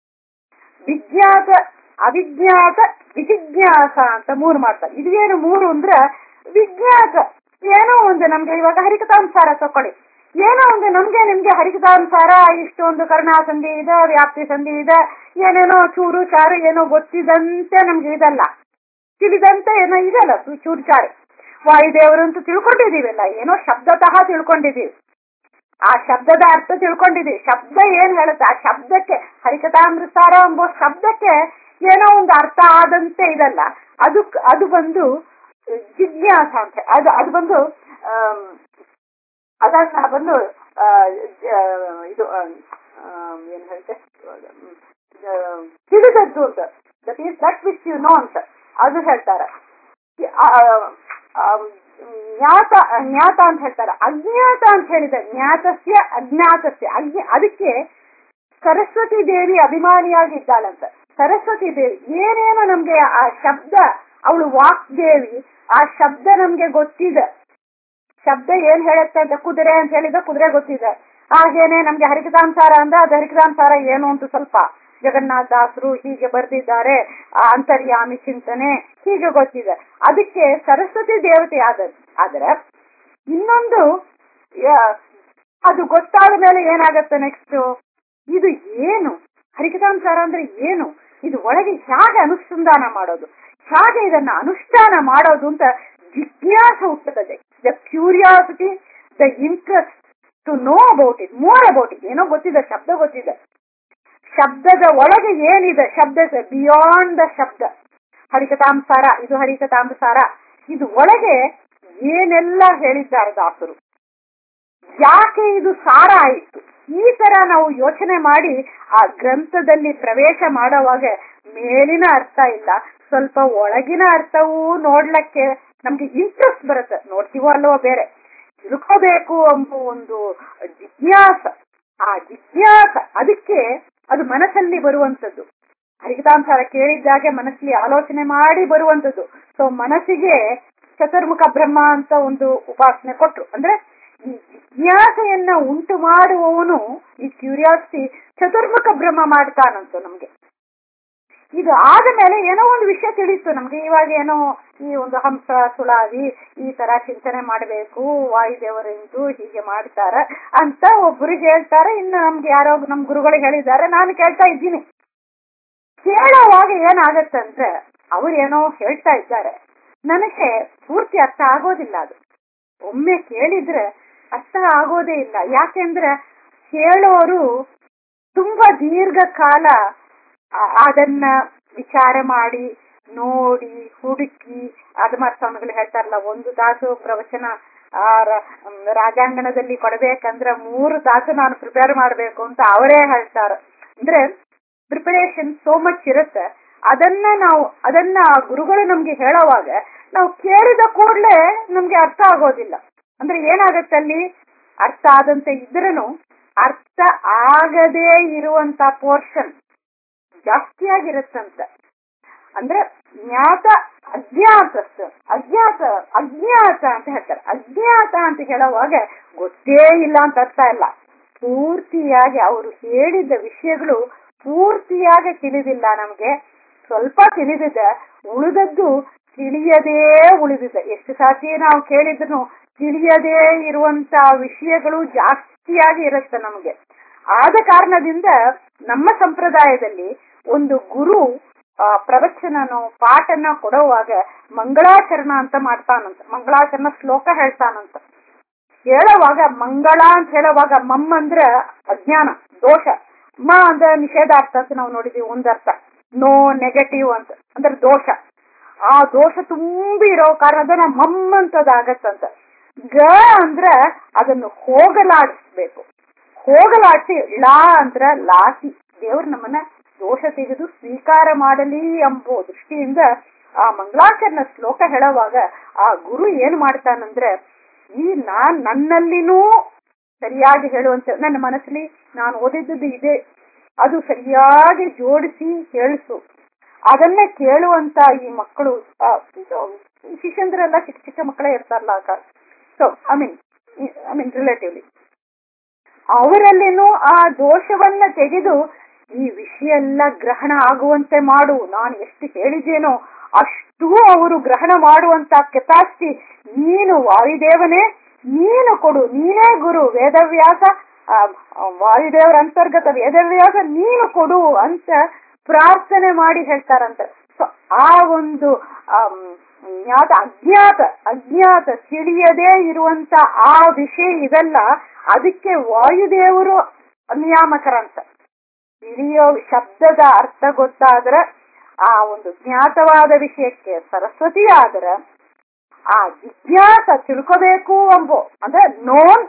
ವಿಜ್ಞಾತ ಅವಿಜ್ಞಾತ ವಿಜಿಜ್ಞಾಸ ಅಂತ ಮೂರು ಮಾಡ್ತಾರೆ ಇದೇನು ಮೂರು ಅಂದ್ರೆ ವಿಜ್ಞಾತ ಏನೋ ಒಂದು ನಮ್ಗೆ ಇವಾಗ ಹರಿಕತಾನುಸಾರ ತಕೊಳ್ಳಿ ಏನೋ ಒಂದು ನಮ್ಗೆ ನಿಮ್ಗೆ ಹರಿಕತಾನುಸಾರ ಇಷ್ಟೊಂದು ಕರ್ಣಾ ಸಂಧಿ ಇದೆ ವ್ಯಾಪ್ತಿ ಸಂಧಿ ಇದೆ ಏನೇನೋ ಚೂರು ಚಾರು ಏನೋ ಗೊತ್ತಿದಂತೆ ನಮ್ಗೆ ಇದಲ್ಲ ತಿಳಿದಂತೆ ಏನೋ ಇದೆಲ್ಲ ಚೂರು ಚಾರು ವಾಯುದೇವರು ಅಂತ ತಿಳ್ಕೊಂಡಿದೀವಲ್ಲ ಏನೋ ಶಬ್ದತಃ ತಿಳ್ಕೊಂಡಿದೀವಿ ಆ ಶಬ್ದದ ಅರ್ಥ ತಿಳ್ಕೊಂಡಿದೀವಿ ಶಬ್ದ ಏನ್ ಹೇಳುತ್ತೆ ಆ ಶಬ್ದಕ್ಕೆ ಹರಿಕಥಾಮೃತಾರ ಎಂಬ ಶಬ್ದಕ್ಕೆ ಏನೋ ಒಂದು ಅರ್ಥ ಆದಂತೆ ಇದಲ್ಲ ಅದು ಅದು ಬಂದು ಜಿಜ್ಞಾಸ ಅಂತ ಅದು ಅದು ಬಂದು ಆಮ್, ಅದನ್ನ ಬಂದು ಆ, ಜ- ಇದು ಆಮ್, ಆಮ್, ಏನ್ ಹೇಳ್ತೆ ಆ, ತಿಳಿದದ್ದು ಅಂತ that is that which you know ಅಂತ ಅದು ಹೇಳ್ತಾರೆ ಆ, ಆ, ಜ್ಞಾತ ಜ್ಞಾತ ಅಂತ ಹೇಳ್ತಾರೆ ಅಜ್ಞಾತ ಅಂತ ಹೇಳಿದೆ ಜ್ಞಾತಸ್ಯ ಅಜ್ಞಾತಸ್ಯ ಅಜ್ಞ ಅದಕ್ಕೆ ಸರಸ್ವತಿ ದೇವಿ ಅಭಿಮಾನಿಯಾಗಿದ್ದಾಳಂತ ಸರಸ್ವತಿ ದೇವಿ ಏನೇನು ನಮ್ಗೆ ಆ ಶಬ್ದ ಅವಳು ವಾಕ್ದೇವಿ ಆ ಶಬ್ದ ನಮ್ಗೆ ಗೊತ್ತಿದೆ ಶಬ್ದ ಏನ್ ಹೇಳುತ್ತೆ ಅಂತ ಕುದುರೆ ಅಂತ ಹೇಳಿದ್ರೆ ಕುದುರೆ ಗೊತ್ತಿದೆ ಹಾಗೇನೆ ನಮ್ಗೆ ಹರಿಕತಾಂಸಾರ ಅಂದ್ರೆ ಅದು ಹರಿಕತಾಂಸಾರ ಏನು ಅಂತ ಸ್ವಲ್ಪ ಜಗನ್ನಾಥ ದಾಸರು ಹೀಗೆ ಬರೆದಿದ್ದಾರೆ ಆ ಅಂತರ್ಯಾಮಿ ಚಿಂತನೆ ಹೀಗೆ ಗೊತ್ತಿದೆ ಅದಕ್ಕೆ ಸರಸ್ವತಿ ದೇವತೆ ಆದದ್ದು ಆದ್ರೆ ಇನ್ನೊಂದು ಯಾ- ಅದು ಗೊತ್ತಾದ ಮೇಲೆ ಏನಾಗತ್ತೆ ನೆಕ್ಸ್ಟ್ ಇದು ಏನು ಹರಿಕತಾಂಸಾರ ಅಂದ್ರೆ ಏನು ಇದು ಒಳಗೆ ಹೇಗೆ ಅನುಸಂಧಾನ ಮಾಡೋದು ಹೇಗೆ ಇದನ್ನ ಅನುಷ್ಠಾನ ಮಾಡೋದು ಅಂತ ಜಿಜ್ಞಾಸ ಹುಟ್ಟುತ್ತದೆ the curiosity the interest to know about it more about it ಏನೋ ಗೊತ್ತಿದೆ ಶಬ್ದ ಗೊತ್ತಿದೆ ಶಬ್ದದ ಒಳಗೆ ಏನಿದೆ ಶಬ್ದ ಬಿಯಾಂಡ್ ದ ಶಬ್ದ ಹರಿಕತಾಂಸಾರ ಇದು ಹರಿಕತಾಂಸಾರ ಇದು ಒಳಗೆ ಏನೆಲ್ಲ ಹೇಳಿದ್ದಾರೆ ದಾಸರು ಯಾಕೆ ಇದು ಸಾರ ಆಯಿತು ಈ ತರ ನಾವು ಯೋಚನೆ ಮಾಡಿ ಆ ಗ್ರಂಥದಲ್ಲಿ ಪ್ರವೇಶ ಮಾಡುವಾಗ ಮೇಲಿನ ಅರ್ಥ ಇಲ್ಲ ಸ್ವಲ್ಪ ಒಳಗಿನ ಅರ್ಥವೂ ನೋಡ್ಲಕ್ಕೆ ನಮ್ಗೆ ಇಂಟ್ರೆಸ್ಟ್ ಬರುತ್ತೆ ನೋಡ್ತೀವೋ ಅಲ್ಲವೋ ಬೇರೆ ತಿಳ್ಕೋಬೇಕು ಎಂಬ ಒಂದು ಜಿಜ್ಞಾಸ ಆ ಜಿಜ್ಞಾಸ ಅದಕ್ಕೆ ಅದು ಮನಸ್ಸಲ್ಲಿ ಬರುವಂತದ್ದು ಹರಿಕತಾಂಸಾರ ಕೇಳಿದ್ದಾಗೆ ಮನಸ್ಸಲ್ಲಿ ಆಲೋಚನೆ ಮಾಡಿ ಬರುವಂತದ್ದು ಸೊ ಮನಸ್ಸಿಗೆ ಚತುರ್ಮುಖ ಬ್ರಹ್ಮ ಅಂತ ಒಂದು ಉಪಾಸನೆ ಕೊಟ್ರು ಅಂದ್ರೆ ಈ ಜಿಜ್ಞಾಸೆಯನ್ನ ಉಂಟು ಮಾಡುವವನು ಈ ಕ್ಯೂರಿಯಾಸಿಟಿ ಚತುರ್ಮುಖ ಬ್ರಹ್ಮ ಮಾಡ್ತಾನಂತ ನಮ್ಗೆ ಇದು ಆದ ಮೇಲೆ ಏನೋ ಒಂದು ವಿಷಯ ತಿಳಿತು ನಮ್ಗೆ ಇವಾಗ ಏನೋ ಈ ಒಂದು ಹಂಸ ಸುಳಾವಿ ಈ ತರ ಚಿಂತನೆ ಮಾಡಬೇಕು ವಾಯುದೇವರಿಂದು ಹೀಗೆ ಮಾಡ್ತಾರ ಅಂತ ಒಬ್ಬರಿಗೆ ಹೇಳ್ತಾರೆ ಇನ್ನು ನಮ್ಗೆ ಯಾರೋ ನಮ್ ಗುರುಗಳಿಗೆ ಹೇಳಿದ್ದಾರೆ ನಾನು ಕೇಳ್ತಾ ಇದ್ದೀನಿ ಕೇಳೋವಾಗ ಏನಾಗತ್ತಂದ್ರೆ ಅವ್ರು ಏನೋ ಹೇಳ್ತಾ ಇದ್ದಾರೆ ನನಗೆ ಪೂರ್ತಿ ಅರ್ಥ ಆಗೋದಿಲ್ಲ ಅದು ಒಮ್ಮೆ ಕೇಳಿದ್ರೆ ಅರ್ಥ ಆಗೋದೇ ಇಲ್ಲ ಯಾಕೆಂದ್ರೆ ಕೇಳೋರು ತುಂಬಾ ದೀರ್ಘಕಾಲ ಆ- ಅದನ್ನ ವಿಚಾರ ಮಾಡಿ ನೋಡಿ ಹುಡುಕಿ ಅದಮ ಸ್ವಾಮಿಗಳು ಹೇಳ್ತಾರಲ್ಲ ಒಂದು ತಾಸು ಪ್ರವಚನ ಆ ರ- ಮ್, ರಾಜಾಂಗಣದಲ್ಲಿ ಕೊಡಬೇಕಂದ್ರೆ ಮೂರು ತಾಸು ನಾನು ಪ್ರಿಪೇರ್ ಮಾಡ್ಬೇಕು ಅಂತ ಅವರೇ ಹೇಳ್ತಾರೆ ಅಂದ್ರೆ ಪ್ರಿಪರೇಷನ್ ಸೋ ಮಚ್ ಇರುತ್ತೆ ಅದನ್ನ ನಾವು ಅದನ್ನ ಆ ಗುರುಗಳು ನಮ್ಗೆ ಹೇಳೋವಾಗ ನಾವು ಕೇಳಿದ ಕೂಡಲೇ ನಮ್ಗೆ ಅರ್ಥ ಆಗೋದಿಲ್ಲ ಅಂದ್ರೆ ಏನಾಗತ್ತೆ ಅಲ್ಲಿ ಅರ್ಥ ಆದಂತೆ ಇದ್ರೂ ಅರ್ಥ ಆಗದೇ ಇರುವಂತ ಪೋರ್ಷನ್ ಜಾಸ್ತಿಯಾಗಿರುತ್ತಂತ ಅಂದ್ರೆ ಜ್ಞಾತ ಅಜ್ಞಾತ ಅಜ್ಞಾತ ಅಜ್ಞಾತ ಅಂತ ಹೇಳ್ತಾರೆ ಅಜ್ಞಾತ ಅಂತ ಹೇಳುವಾಗ ಗೊತ್ತೇ ಇಲ್ಲ ಅಂತ ಅರ್ಥ ಇಲ್ಲ ಪೂರ್ತಿಯಾಗಿ ಅವರು ಹೇಳಿದ ವಿಷಯಗಳು ಪೂರ್ತಿಯಾಗಿ ತಿಳಿದಿಲ್ಲ ನಮ್ಗೆ ಸ್ವಲ್ಪ ತಿಳಿದಿದೆ ಉಳಿದದ್ದು ತಿಳಿಯದೇ ಉಳಿದಿದೆ ಎಷ್ಟು ಸಾತಿ ನಾವು ಕೇಳಿದ್ರು ತಿಳಿಯದೇ ಇರುವಂತ ವಿಷಯಗಳು ಜಾಸ್ತಿಯಾಗಿ ಇರುತ್ತೆ ನಮಗೆ ಆದ ಕಾರಣದಿಂದ ನಮ್ಮ ಸಂಪ್ರದಾಯದಲ್ಲಿ ಒಂದು ಗುರು ಆ, ಪ್ರವಚನನೋ ಪಾಠನ ಕೊಡುವಾಗ ಮಂಗಳಾಚರಣ ಅಂತ ಮಾಡ್ತಾನಂತ ಮಂಗಳಾಚರಣ ಶ್ಲೋಕ ಹೇಳ್ತಾನಂತ ಹೇಳುವಾಗ ಮಂಗಳ ಅಂತ ಹೇಳುವಾಗ ಮಮ್ಮ ಅಂದ್ರೆ ಅಜ್ಞಾನ ದೋಷ ಮ ಅಂದ್ರೆ ನಿಷೇಧಾರ್ಥ ಅಂತ ನಾವು ನೋಡಿದೀವಿ ಒಂದರ್ಥ ನೋ ನೆಗೆಟಿವ್ ಅಂತ ಅಂದ್ರೆ ದೋಷ ಆ ದೋಷ ತುಂಬಿ ಇರೋ ಕಾರಣದ ಮಮ್ಮ ಅಂತದಾಗತ್ತಂತ ಗ ಅಂದ್ರೆ ಅದನ್ನು ಹೋಗಲಾಡಿಸ್ಬೇಕು ಹೋಗಲಾಡಿಸಿ ಲಾ ಅಂದ್ರ ಲಾಸಿ ದೇವ್ರ ನಮ್ಮನ್ನ ದೋಷ ತೆಗೆದು ಸ್ವೀಕಾರ ಮಾಡಲಿ ಎಂಬ ದೃಷ್ಟಿಯಿಂದ ಆ ಮಂಗಳಾಚರಣ ಶ್ಲೋಕ ಹೇಳುವಾಗ ಆ ಗುರು ಏನ್ ಮಾಡ್ತಾನಂದ್ರೆ ಈ ನಾನ್ ನನ್ನಲ್ಲಿನೂ ಸರಿಯಾಗಿ ಹೇಳುವಂತ ನನ್ನ ಮನಸ್ಸಲ್ಲಿ ನಾನು ಓದಿದ್ದು ಇದೆ ಅದು ಸರಿಯಾಗಿ ಜೋಡಿಸಿ ಕೇಳಿಸು ಅದನ್ನ ಕೇಳುವಂತ ಈ ಮಕ್ಕಳು ಆ, ಇದು ಶಿಷ್ಯಂದ್ರೆಲ್ಲ ಚಿಕ್ಕ ಚಿಕ್ಕ ಮಕ್ಕಳೇ ಇರ್ತಾರಲ್ಲ so I mean I mean relatively ಅವರಲ್ಲಿನೂ ಆ ದೋಷವನ್ನ ತೆಗೆದು ಈ ವಿಷಯ ಎಲ್ಲ ಗ್ರಹಣ ಆಗುವಂತೆ ಮಾಡು ನಾನು ಎಷ್ಟು ಹೇಳಿದ್ದೇನೋ ಅಷ್ಟು ಅವರು ಗ್ರಹಣ ಮಾಡುವಂತ ಕೆಪಾಸಿಟಿ ನೀನು ವಾಯುದೇವನೇ ನೀನು ಕೊಡು ನೀನೇ ಗುರು ವೇದವ್ಯಾಸ ಆ, ವಾಯುದೇವರ ಅಂತರ್ಗತ ವೇದವ್ಯಾಸ ನೀನು ಕೊಡು ಅಂತ ಪ್ರಾರ್ಥನೆ ಮಾಡಿ ಹೇಳ್ತಾರಂತೆ ಸೊ ಆ ಒಂದು ಆಮ್, ಜ್ಞಾತ ಅಜ್ಞಾತ ಅಜ್ಞಾತ ತಿಳಿಯದೇ ಇರುವಂತ ಆ ವಿಷಯ ಇದಲ್ಲ ಅದಕ್ಕೆ ವಾಯುದೇವರು ನಿಯಾಮಕರಂತ ತಿಳಿಯೋ ಶಬ್ದದ ಅರ್ಥ ಗೊತ್ತಾದ್ರೆ ಆ ಒಂದು ಜ್ಞಾತವಾದ ವಿಷಯಕ್ಕೆ ಸರಸ್ವತಿ ಆದ್ರೆ ಆ ಜಿಜ್ಞಾಸ ತಿಳ್ಕೋಬೇಕು ಎಂಬೋ ಅಂದ್ರೆ ನೋನ್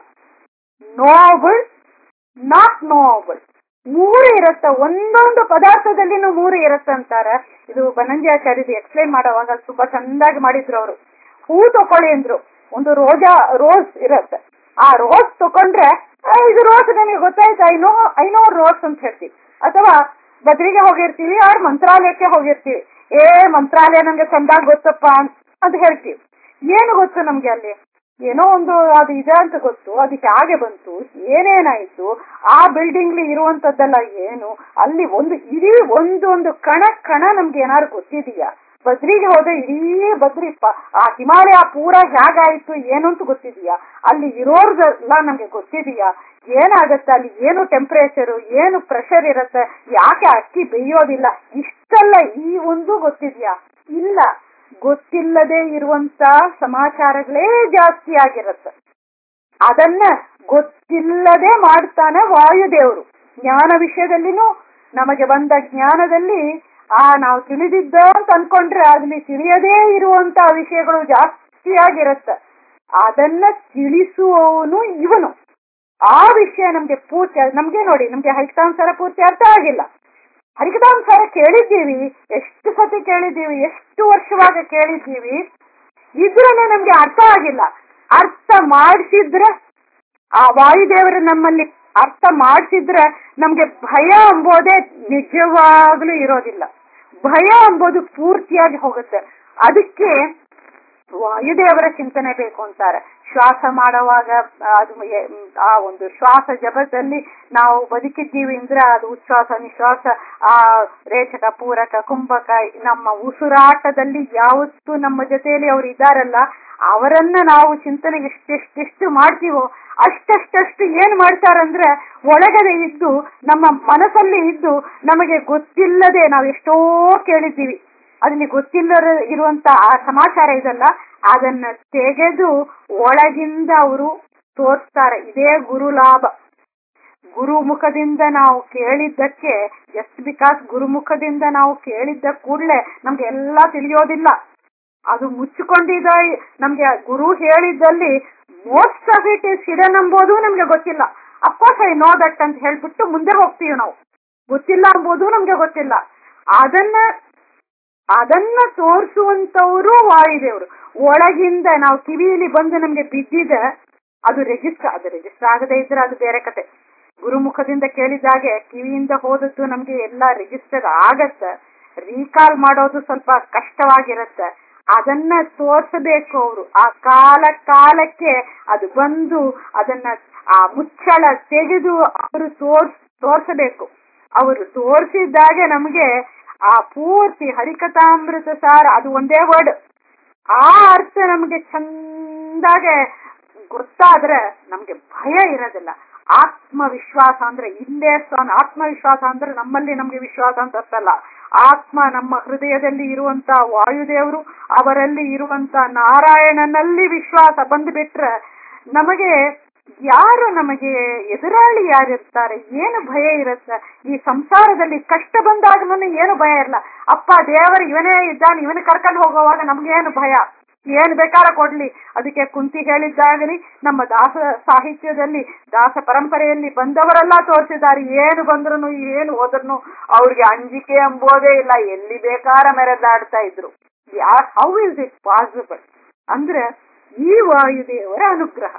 ನೋಬಲ್ ನಾಟ್ ನೋಬಲ್ ಮೂರು ಇರುತ್ತೆ ಒಂದೊಂದು ಪದಾರ್ಥದಲ್ಲಿನೂ ಮೂರು ಇರುತ್ತೆ ಅಂತಾರೆ ಇದು ಬನಂಜಾಚಾರ್ಯದು ಎಕ್ಸ್ಪ್ಲೈನ್ ಮಾಡೋವಾಗ ತುಂಬಾ ಚಂದಾಗಿ ಮಾಡಿದ್ರು ಅವರು ಹೂ ತಕೊಳ್ಳಿ ಅಂದ್ರು ಒಂದು ರೋಜಾ ರೋಸ್ ಇರುತ್ತೆ ಆ ರೋಸ್ ತಕೊಂಡ್ರೆ ಆ, ಇದು ರೋಸ್ ನನಗೆ ಗೊತ್ತಾಯ್ತು I know I know rose ಅಂತ ಹೇಳ್ತೀವಿ ಅಥವಾ ಬದ್ರಿಗೆ ಹೋಗಿರ್ತೀವಿ ಆರ್ ಮಂತ್ರಾಲಯಕ್ಕೆ ಹೋಗಿರ್ತೀವಿ ಏ ಮಂತ್ರಾಲಯ ನಮ್ಗೆ ಚಂದಾಗಿ ಗೊತ್ತಪ್ಪ ಅಂತ- ಅಂತ ಹೇಳ್ತೀವಿ ಏನು ಗೊತ್ತು ನಮ್ಗೆ ಅಲ್ಲಿ ಏನೋ ಒಂದು ಅದು ಇದೆ ಅಂತ ಗೊತ್ತು ಅದು ಹೇಗೆ ಬಂತು ಏನೇನಾಯ್ತು ಆ ಬಿಲ್ಡಿಂಗ್ ಇರುವಂತದ್ದೆಲ್ಲ ಏನು ಅಲ್ಲಿ ಒಂದು ಇಡೀ ಒಂದೊಂದು ಕಣ ಕಣ ನಮ್ಗೆ ಏನಾದ್ರು ಗೊತ್ತಿದೆಯಾ ಬದ್ರಿಗೆ ಹೋದ್ರೆ ಇಡೀ ಬದ್ರಿ ಪ- ಆ ಹಿಮಾಲಯ ಪೂರ ಹೇಗಾಯ್ತು ಏನು ಅಂತ ಗೊತ್ತಿದೆಯಾ ಅಲ್ಲಿ ಇರೋರ್ದೆಲ್ಲ ನಮ್ಗೆ ಗೊತ್ತಿದೆಯಾ ಏನಾಗತ್ತೆ ಅಲ್ಲಿ ಏನು ಟೆಂಪರೇಚರು ಏನು ಪ್ರೆಷರ್ ಇರುತ್ತೆ ಯಾಕೆ ಅಕ್ಕಿ ಬೇಯೋದಿಲ್ಲ ಇಷ್ಟೆಲ್ಲ ಈ ಒಂದು ಗೊತ್ತಿದ್ಯಾ ಇಲ್ಲ ಗೊತ್ತಿಲ್ಲದೆ ಇರುವಂತ ಸಮಾಚಾರಗಳೇ ಜಾಸ್ತಿ ಆಗಿರುತ್ತೆ ಅದನ್ನ ಗೊತ್ತಿಲ್ಲದೆ ಮಾಡ್ತಾನೆ ವಾಯುದೇವರು ಜ್ಞಾನ ವಿಷಯದಲ್ಲಿನೂ ನಮಗೆ ಬಂದ ಜ್ಞಾನದಲ್ಲಿ ಆ ನಾವು ತಿಳಿದಿದ್ದ ಅಂತ ಅನ್ಕೊಂಡ್ರೆ ಅಲ್ಲಿ ತಿಳಿಯದೇ ಇರುವಂತ ವಿಷಯಗಳು ಜಾಸ್ತಿಯಾಗಿರುತ್ತೆ ಅದನ್ನ ತಿಳಿಸುವವನು ಇವನು ಆ ವಿಷಯ ನಮ್ಗೆ ಪೂರ್ತಿ ನಮ್ಗೆ ನೋಡಿ ನಮ್ಗೆ ಹೈಕತಾಂಸಾರ ಪೂರ್ತಿ ಅರ್ಥ ಆಗಿಲ್ಲ ಹರಿಕತಾಂಸಾರ ಕೇಳಿದ್ದೀವಿ ಎಷ್ಟು ಸತಿ ಕೇಳಿದ್ದೀವಿ ಎಷ್ಟು ವರ್ಷವಾಗ ಕೇಳಿದ್ದೀವಿ ಇದ್ರನೆ ನಮ್ಗೆ ಅರ್ಥ ಆಗಿಲ್ಲ ಅರ್ಥ ಮಾಡಿಸಿದ್ರೆ ಆ ವಾಯುದೇವರು ನಮ್ಮಲ್ಲಿ ಅರ್ಥ ಮಾಡಿಸಿದ್ರೆ ನಮ್ಗೆ ಭಯ ಎಂಬುದೇ ನಿಜವಾಗ್ಲೂ ಇರೋದಿಲ್ಲ ಭಯ ಎಂಬುದು ಪೂರ್ತಿಯಾಗಿ ಹೋಗುತ್ತೆ ಅದಕ್ಕೆ ವಾಯುದೇವರ ಚಿಂತನೆ ಬೇಕು ಅಂತಾರೆ ಶ್ವಾಸ ಮಾಡುವಾಗ ಅದು ಎ- ಆ ಒಂದು ಶ್ವಾಸ ಜಪದಲ್ಲಿ ನಾವು ಬದುಕಿದ್ದೀವಿ ಅಂದ್ರೆ ಅದು ಉಚ್ಛ್ವಾಸ ನಿಶ್ವಾಸ ಆ ರೇಚಕ ಪೂರಕ ಕುಂಭಕ ನಮ್ಮ ಉಸಿರಾಟದಲ್ಲಿ ಯಾವತ್ತೂ ನಮ್ಮ ಜೊತೆಯಲ್ಲಿ ಅವ್ರು ಇದ್ದಾರಲ್ಲ ಅವರನ್ನ ನಾವು ಚಿಂತನೆಗೆ ಎಷ್ಟೆಷ್ಟೆಷ್ಟು ಮಾಡ್ತೀವೋ ಅಷ್ಟಷ್ಟಷ್ಟು ಏನ್ ಮಾಡ್ತಾರಂದ್ರೆ ಒಳಗಡೆ ಇದ್ದು ನಮ್ಮ ಮನಸ್ಸಲ್ಲಿ ಇದ್ದು ನಮಗೆ ಗೊತ್ತಿಲ್ಲದೆ ನಾವು ಎಷ್ಟೋ ಕೇಳಿದ್ದೀವಿ ಅದನ್ನ ಗೊತ್ತಿಲ್ಲದ ಇರುವಂತ ಆ ಸಮಾಚಾರ ಇದಲ್ಲ ಅದನ್ನ ತೆಗೆದು ಒಳಗಿಂದ ಅವರು ತೋರಿಸ್ತಾರೆ ಇದೇ ಗುರು ಲಾಭ ಗುರುಮುಖದಿಂದ ನಾವು ಕೇಳಿದ್ದಕ್ಕೆ ಜಸ್ಟ್ ಬಿಕಾಸ್ ಗುರುಮುಖದಿಂದ ನಾವು ಕೇಳಿದ್ದ ಕೂಡಲೇ ನಮ್ಗೆ ಎಲ್ಲ ತಿಳಿಯೋದಿಲ್ಲ ಅದು ಮುಚ್ಚಿಕೊಂಡಿದ ನಮ್ಗೆ ಗುರು ಹೇಳಿದ್ದಲ್ಲಿ most of it is hidden ಎಂಬುದು ನಮ್ಗೆ ಗೊತ್ತಿಲ್ಲ ಅಫ್ಕೋರ್ಸ್ ಐ ನೋ ದಟ್ ಅಂತ ಹೇಳ್ಬಿಟ್ಟು ಮುಂದೆ ಹೋಗ್ತೀವಿ ನಾವು ಗೊತ್ತಿಲ್ಲ ಎಂಬುದು ನಮ್ಗೆ ಗೊತ್ತಿಲ್ಲ ಅದನ್ನ ಅದನ್ನ ತೋರಿಸುವಂತವರು ವಾಯುದೇವರು ಒಳಗಿಂದ ನಾವು ಕಿವಿಯಲ್ಲಿ ಬಂದು ನಮ್ಗೆ ಬಿದ್ದಿದೆ ಅದು ರೆಜಿಸ್ಟರ್ ಅದು ರೆಜಿಸ್ಟರ್ ಆಗದೆ ಇದ್ರೆ ಅದು ಬೇರೆ ಕತೆ ಗುರುಮುಖದಿಂದ ಕೇಳಿದಾಗೆ ಕಿವಿಯಿಂದ ಹೋದದ್ದು ನಮ್ಗೆ ಎಲ್ಲ ರಿಜಿಸ್ಟರ್ ಆಗತ್ತೆ ರೀಕಾಲ್ ಮಾಡೋದು ಸ್ವಲ್ಪ ಕಷ್ಟವಾಗಿರುತ್ತೆ ಅದನ್ನ ತೋರ್ಸಬೇಕು ಅವರು ಆ ಕಾಲ ಕಾಲಕ್ಕೆ ಅದು ಬಂದು ಅದನ್ನ ಆ ಮುಚ್ಚಳ ತೆಗೆದು ಅವರು ತೋರ್ಸ್ ತೋರ್ಸಬೇಕು ಅವರು ತೋರಿಸಿದ್ದಾಗೆ ನಮಗೆ ಆ ಪೂರ್ತಿ ಹರಿಕಥಾಮೃತ ಸಾರ ಅದು ಒಂದೇ ವರ್ಡ್ ಆ ಅರ್ಥ ನಮಗೆ ಚಂದಾಗೆ ಗೊತ್ತಾದ್ರೆ ನಮ್ಗೆ ಭಯ ಇರೋದಿಲ್ಲ ಆತ್ಮವಿಶ್ವಾಸ ಅಂದ್ರೆ ಇಲ್ಲೇ ಸ್ಥಾನ ಆತ್ಮವಿಶ್ವಾಸ ಅಂದ್ರೆ ನಮ್ಮಲ್ಲಿ ನಮ್ಗೆ ವಿಶ್ವಾಸ ಅಂತ ಅರ್ಥಲ್ಲ ಆತ್ಮ ನಮ್ಮ ಹೃದಯದಲ್ಲಿ ಇರುವಂತ ವಾಯುದೇವರು ಅವರಲ್ಲಿ ಇರುವಂತ ನಾರಾಯಣನಲ್ಲಿ ವಿಶ್ವಾಸ ಬಂದ್ಬಿಟ್ರೆ ನಮಗೆ ಯಾರು ನಮಗೆ ಎದುರಾಳಿ ಯಾರಿರ್ತಾರೆ ಏನು ಭಯ ಇರುತ್ತೆ ಈ ಸಂಸಾರದಲ್ಲಿ ಕಷ್ಟ ಬಂದಾಗ ಏನು ಭಯ ಇರಲ್ಲ ಅಪ್ಪ ದೇವರು ಇವನೇ ಇದ್ದಾನೆ ಇವನು ಕರ್ಕೊಂಡು ಹೋಗುವಾಗ ನಮ್ಗೇನು ಭಯ ಏನ್ ಬೇಕಾರ ಕೊಡ್ಲಿ ಅದಕ್ಕೆ ಕುಂತಿ ಹೇಳಿದ್ದಾಗಲಿ ನಮ್ಮ ದಾಸ ಸಾಹಿತ್ಯದಲ್ಲಿ ದಾಸ ಪರಂಪರೆಯಲ್ಲಿ ಬಂದವರೆಲ್ಲ ತೋರಿಸಿದ್ದಾರೆ ಏನು ಬಂದ್ರು ಏನು ಹೋದ್ರು ಅವ್ರಿಗೆ ಅಂಜಿಕೆ ಎಂಬೋದೇ ಇಲ್ಲ ಎಲ್ಲಿ ಬೇಕಾರ ಮೆರೆದಾಡ್ತಾ ಇದ್ರು ಹೌ ಇಸ್ ಇಟ್ ಪಾಸಿಬಲ್ ಅಂದ್ರೆ ಈ ವಾಯುದೇವರ ಅನುಗ್ರಹ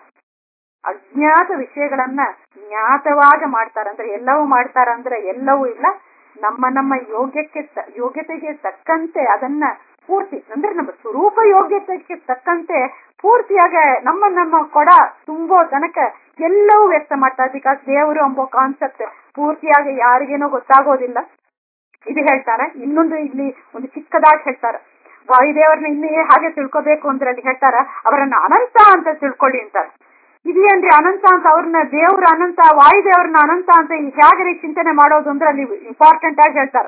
ಅಜ್ಞಾತ ವಿಷಯಗಳನ್ನ ಜ್ಞಾತವಾಗಿ ಮಾಡ್ತಾರೆ ಅಂದ್ರೆ ಎಲ್ಲವೂ ಮಾಡ್ತಾರಂದ್ರೆ ಎಲ್ಲವೂ ಇಲ್ಲ ನಮ್ಮ ನಮ್ಮ ಯೋಗ್ಯಕ್ಕೆ ತ- ಯೋಗ್ಯತೆಗೆ ತಕ್ಕಂತೆ ಅದನ್ನ ಪೂರ್ತಿ ಅಂದ್ರೆ ನಮ್ಮ ಸ್ವರೂಪ ಯೋಗ್ಯತೆಗೆ ತಕ್ಕಂತೆ ಪೂರ್ತಿಯಾಗ ನಮ್ಮ ನಮ್ಮ ಕೊಡ ತುಂಬೋ ತನಕ ಎಲ್ಲವೂ ವ್ಯಕ್ತ ಮಾಡ್ತಾರೆ ಬಿಕಾಸ್ ದೇವರು ಎಂಬೋ ಕಾನ್ಸೆಪ್ಟ್ ಪೂರ್ತಿಯಾಗಿ ಯಾರಿಗೇನೋ ಗೊತ್ತಾಗೋದಿಲ್ಲ ಇದು ಹೇಳ್ತಾರೆ ಇನ್ನೊಂದು ಇಲ್ಲಿ ಒಂದು ಚಿಕ್ಕದಾಗಿ ಹೇಳ್ತಾರೆ ವಾಯುದೇವರನ್ನ ಇಲ್ಲಿ ಹಾಗೆ ತಿಳ್ಕೊಬೇಕು ಅಂದ್ರೆ ಅಲ್ಲಿ ಹೇಳ್ತಾರ ಅವರನ್ನ ಅನಂತ ಅಂತ ತಿಳ್ಕೊಳ್ಳಿ ಅಂತಾರೆ ಇದೇನ್ರಿ ಅನಂತ ಅಂತ ಅವ್ರನ್ನ ದೇವ್ರ ಅನಂತ ವಾಯುದೇವ್ರನ್ನ ಅನಂತ ಅಂತ ಹೇಗೆ ಚಿಂತನೆ ಮಾಡೋದು ಅಂದ್ರೆ ಅಲ್ಲಿ ಇಂಪಾರ್ಟೆಂಟ್ ಆಗಿ ಹೇಳ್ತಾರೆ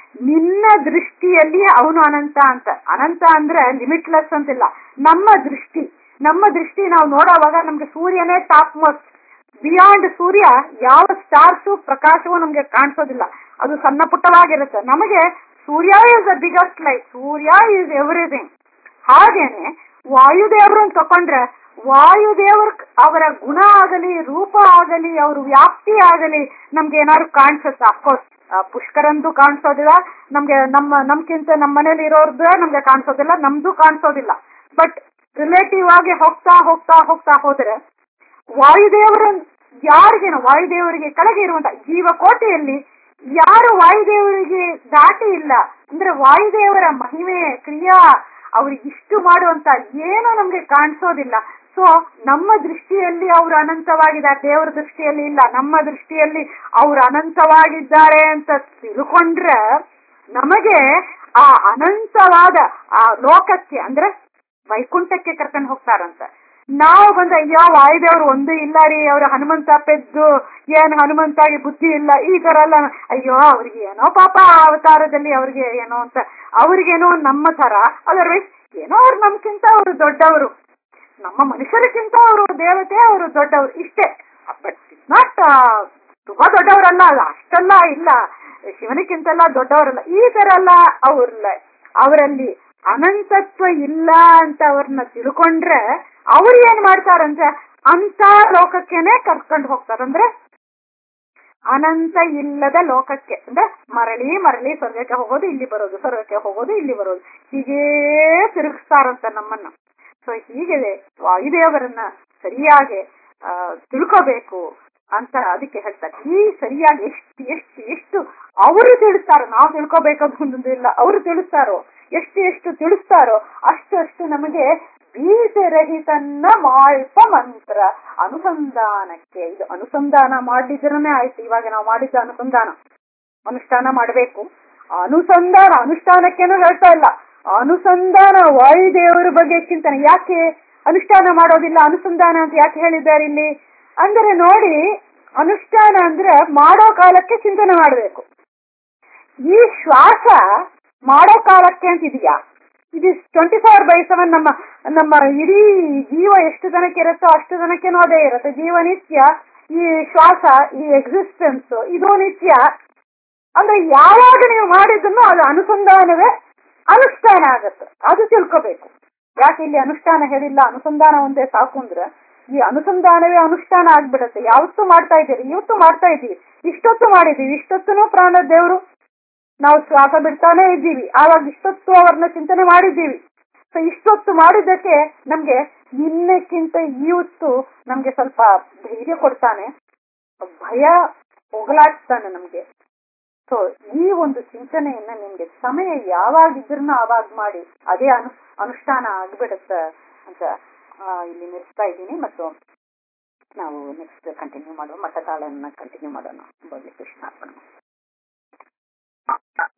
ನಿನ್ನ ದೃಷ್ಟಿಯಲ್ಲಿ ಅವನು ಅನಂತ ಅಂತ ಅನಂತ ಅಂದ್ರೆ ಲಿಮಿಟ್ಲೆಸ್ ಅಂತಿಲ್ಲ ನಮ್ಮ ದೃಷ್ಟಿ ನಮ್ಮ ದೃಷ್ಟಿ ನಾವು ನೋಡೋವಾಗ ನಮ್ಗೆ ಸೂರ್ಯನೇ ಟಾಪ್ ಮೋಸ್ಟ್ ಬಿಯಾಂಡ್ ಸೂರ್ಯ ಯಾವ ಸ್ಟಾರ್ಸು ಪ್ರಕಾಶವೂ ನಮ್ಗೆ ಕಾಣಿಸೋದಿಲ್ಲ ಅದು ಸಣ್ಣ ಪುಟ್ಟವಾಗಿರುತ್ತೆ ನಮಗೆ Surya is the biggest light Surya is everything ಹಾಗೇನೆ ವಾಯುದೇವರನ್ನು ತಕೊಂಡ್ರೆ ವಾಯುದೇವರ ಅವರ ಗುಣ ಆಗಲಿ ರೂಪ ಆಗಲಿ ಅವ್ರ ವ್ಯಾಪ್ತಿ ಆಗಲಿ ನಮ್ಗೆ ಏನಾದ್ರು ಕಾಣಿಸುತ್ತೆ ಅಫ್ಕೋರ್ಸ್ ಪುಷ್ಕರಂದು ಕಾಣಿಸೋದಿಲ್ಲ ನಮ್ಗೆ ನಮ್ಮ ನಮ್ಗಿಂತ ನಮ್ಮ ಮನೇಲಿ ಇರೋರ್ದು ನಮ್ಗೆ ಕಾಣಿಸೋದಿಲ್ಲ ನಮ್ದು ಕಾಣಿಸೋದಿಲ್ಲ ಬಟ್ ರಿಲೇಟಿವ್ ಆಗಿ ಹೋಗ್ತಾ ಹೋಗ್ತಾ ಹೋಗ್ತಾ ಹೋದ್ರೆ ವಾಯುದೇವರ ಯಾರಿಗೇನು ವಾಯುದೇವರಿಗೆ ಕೆಳಗೆ ಇರುವಂತ ಜೀವಕೋಟೆಯಲ್ಲಿ ಯಾರು ವಾಯುದೇವರಿಗೆ ದಾಟಿ ಇಲ್ಲ ಅಂದ್ರೆ ವಾಯುದೇವರ ಮಹಿಮೆ ಕ್ರಿಯಾ ಅವ್ರಿಗೆ ಇಷ್ಟು ಮಾಡುವಂತ ಏನು ನಮ್ಗೆ ಕಾಣಿಸೋದಿಲ್ಲ ಸೊ ನಮ್ಮ ದೃಷ್ಟಿಯಲ್ಲಿ ಅವರು ಅನಂತವಾಗಿದ್ದಾರೆ ದೇವರ ದೃಷ್ಟಿಯಲ್ಲಿ ಇಲ್ಲ ನಮ್ಮ ದೃಷ್ಟಿಯಲ್ಲಿ ಅವರು ಅನಂತವಾಗಿದ್ದಾರೆ ಅಂತ ತಿಳ್ಕೊಂಡ್ರೆ ನಮಗೆ ಆ ಅನಂತವಾದ ಆ ಲೋಕಕ್ಕೆ ಅಂದ್ರೆ ವೈಕುಂಠಕ್ಕೆ ಕರ್ಕೊಂಡು ಹೋಗ್ತಾರಂತ ನಾವು ಬಂದ ಅಯ್ಯೋ ವಾಯುದೇವ್ರು ಒಂದು ಇಲ್ಲ ರೀ ಅವ್ರ ಹನುಮಂತ ಪೆದ್ದು ಏನ್ ಹನುಮಂತಾಗಿ ಬುದ್ಧಿ ಇಲ್ಲ ಈ ತರ ಎಲ್ಲ ಅಯ್ಯೋ ಅವ್ರಿಗೆ ಏನೋ ಪಾಪ ಆ ಅವತಾರದಲ್ಲಿ ಅವ್ರಿಗೆ ಏನೋ ಅಂತ ಅವ್ರಿಗೇನೋ ನಮ್ಮ ತರ ಅದರ್ವೈಸ್ ಏನೋ ಅವ್ರು ನಮ್ಗಿಂತ ಅವರು ದೊಡ್ಡವರು ನಮ್ಮ ಮನುಷ್ಯರಿಗಿಂತ ಅವರು ದೇವತೆ ಅವರು ದೊಡ್ಡವರು ಇಷ್ಟೇ ಬಟ್ ನಾಟ್ ತುಂಬಾ ದೊಡ್ಡವರಲ್ಲ ಅಲ್ಲ ಅಷ್ಟೆಲ್ಲ ಇಲ್ಲ ಶಿವನಿಗಿಂತೆಲ್ಲ ದೊಡ್ಡವರಲ್ಲ ಈ ತರ ಎಲ್ಲ ಅವ್ರಲ್ಲ ಅವರಲ್ಲಿ ಅನಂತತ್ವ ಇಲ್ಲ ಅಂತ ಅವ್ರನ್ನ ತಿಳ್ಕೊಂಡ್ರೆ ಅವ್ರು ಏನ್ ಮಾಡ್ತಾರಂದ್ರೆ ಅಂತ ಲೋಕಕ್ಕೆನೆ ಕರ್ಕೊಂಡು ಹೋಗ್ತಾರಂದ್ರೆ ಅನಂತ ಇಲ್ಲದ ಲೋಕಕ್ಕೆ ಅಂದ್ರೆ ಮರಳಿ ಮರಳಿ ಸ್ವರ್ಗಕ್ಕೆ ಹೋಗೋದು ಇಲ್ಲಿ ಬರೋದು ಸ್ವರ್ಗಕ್ಕೆ ಹೋಗೋದು ಇಲ್ಲಿ ಬರೋದು ಹೀಗೇ ತಿರುಗಿಸ್ತಾರಂತ ನಮ್ಮನ್ನ ಸೊ ಹೀಗೆ ವಾಯುದೇವರನ್ನ ಸರಿಯಾಗಿ ಆ ತಿಳ್ಕೋಬೇಕು ಅಂತ ಅದಕ್ಕೆ ಹೇಳ್ತಾರೆ ಈ ಸರಿಯಾಗಿ ಎಷ್ಟು ಎಷ್ಟು ಎಷ್ಟು ಅವರು ತಿಳಿಸ್ತಾರೋ ನಾವು ತಿಳ್ಕೋಬೇಕಂತಂದಿಲ್ಲ ಅವರು ತಿಳಿಸ್ತಾರೋ ಎಷ್ಟು ಎಷ್ಟು ತಿಳಿಸ್ತಾರೋ ಅಷ್ಟು ಅಷ್ಟು ನಮಗೆ ಬೀಜರಹಿತನ್ನ ಮಾಳ್ಪ ಮಂತ್ರ ಅನುಸಂಧಾನಕ್ಕೆ ಇದು ಅನುಸಂಧಾನ ಮಾಡಿದ್ರನೇ ಆಯ್ತು ಇವಾಗ ನಾವು ಮಾಡಿದ್ದ ಅನುಸಂಧಾನ ಅನುಷ್ಠಾನ ಮಾಡಬೇಕು ಅನುಸಂಧಾನ ಅನುಷ್ಠಾನಕ್ಕೇನು ಹೇಳ್ತಾ ಇಲ್ಲ ಅನುಸಂಧಾನ ವಾಯುದೇವರ ಬಗ್ಗೆ ಚಿಂತನೆ ಯಾಕೆ ಅನುಷ್ಠಾನ ಮಾಡೋದಿಲ್ಲ ಅನುಸಂಧಾನ ಅಂತ ಯಾಕೆ ಹೇಳಿದ್ದಾರೆ ಇಲ್ಲಿ ಅಂದ್ರೆ ನೋಡಿ ಅನುಷ್ಠಾನ ಅಂದ್ರೆ ಮಾಡೋ ಕಾಲಕ್ಕೆ ಚಿಂತನೆ ಮಾಡಬೇಕು ಈ ಶ್ವಾಸ ಮಾಡೋ ಕಾಲಕ್ಕೆ ಅಂತ ಇದೆಯಾ ಇದು ಟ್ವೆಂಟಿ ಫೋರ್ ಬೈ ಸೆವೆನ್ ನಮ್ಮ ನಮ್ಮ ಇಡೀ ಜೀವ ಎಷ್ಟು ಜನಕ್ಕೆ ಇರುತ್ತೋ ಅಷ್ಟು ಜನಕ್ಕೇನೋ ಅದೇ ಇರುತ್ತೆ ಜೀವ ನಿತ್ಯ ಈ ಶ್ವಾಸ ಈ ಎಕ್ಸಿಸ್ಟೆನ್ಸ್ ಇದು ನಿತ್ಯ ಅಂದ್ರೆ ಯಾವಾಗ ನೀವು ಮಾಡಿದ್ದನ್ನು ಅದು ಅನುಸಂಧಾನವೇ ಅನುಷ್ಠಾನ ಆಗತ್ತೆ ಅದು ತಿಳ್ಕೋಬೇಕು ಯಾಕೆ ಇಲ್ಲಿ ಅನುಷ್ಠಾನ ಹೇಳಿಲ್ಲ ಅನುಸಂಧಾನ ಒಂದೇ ಸಾಕು ಅಂದ್ರೆ ಈ ಅನುಸಂಧಾನವೇ ಅನುಷ್ಠಾನ ಆಗ್ಬಿಡತ್ತೆ ಯಾವತ್ತು ಮಾಡ್ತಾ ಇದ್ದೀರಿ ಇವತ್ತು ಮಾಡ್ತಾ ಇದ್ದೀವಿ ಇಷ್ಟೊತ್ತು ಮಾಡಿದೀವಿ ಇಷ್ಟೊತ್ತೂ ಪ್ರಾಣ ದೇವರು ನಾವು ಶ್ವಾಸ ಬಿಡ್ತಾನೆ ಇದ್ದೀವಿ ಆವಾಗ ಇಷ್ಟೊತ್ತು ಅವ್ರನ್ನ ಚಿಂತನೆ ಮಾಡಿದ್ದೀವಿ ಸೊ ಇಷ್ಟೊತ್ತು ಮಾಡಿದ್ದಕ್ಕೆ ನಮ್ಗೆ ನಿನ್ನೆಕ್ಕಿಂತ ಇವತ್ತು ನಮ್ಗೆ ಸ್ವಲ್ಪ ಧೈರ್ಯ ಕೊಡ್ತಾನೆ ಭಯ ಹೋಗಲಾಡ್ತಾನೆ ನಮ್ಗೆ ಸೊ ಈ ಒಂದು ಚಿಂತನೆಯನ್ನ ನಿಮ್ಗೆ ಸಮಯ ಯಾವಾಗಿದ್ರೂ ಆವಾಗ ಮಾಡಿ ಅದೇ ಅನು ಅನುಷ್ಠಾನ ಆಗ್ಬಿಡುತ್ತೆ ಅಂತ ಇಲ್ಲಿ ನಿಲ್ಲಿಸ್ತಾ ಇದ್ದೀನಿ ಮತ್ತು ನಾವು ನೆಕ್ಸ್ಟ್ ಕಂಟಿನ್ಯೂ ಮಾಡುವ ಮಠತಾಳನ್ನ ಕಂಟಿನ್ಯೂ ಮಾಡೋಣ ಬಗ್ಗೆ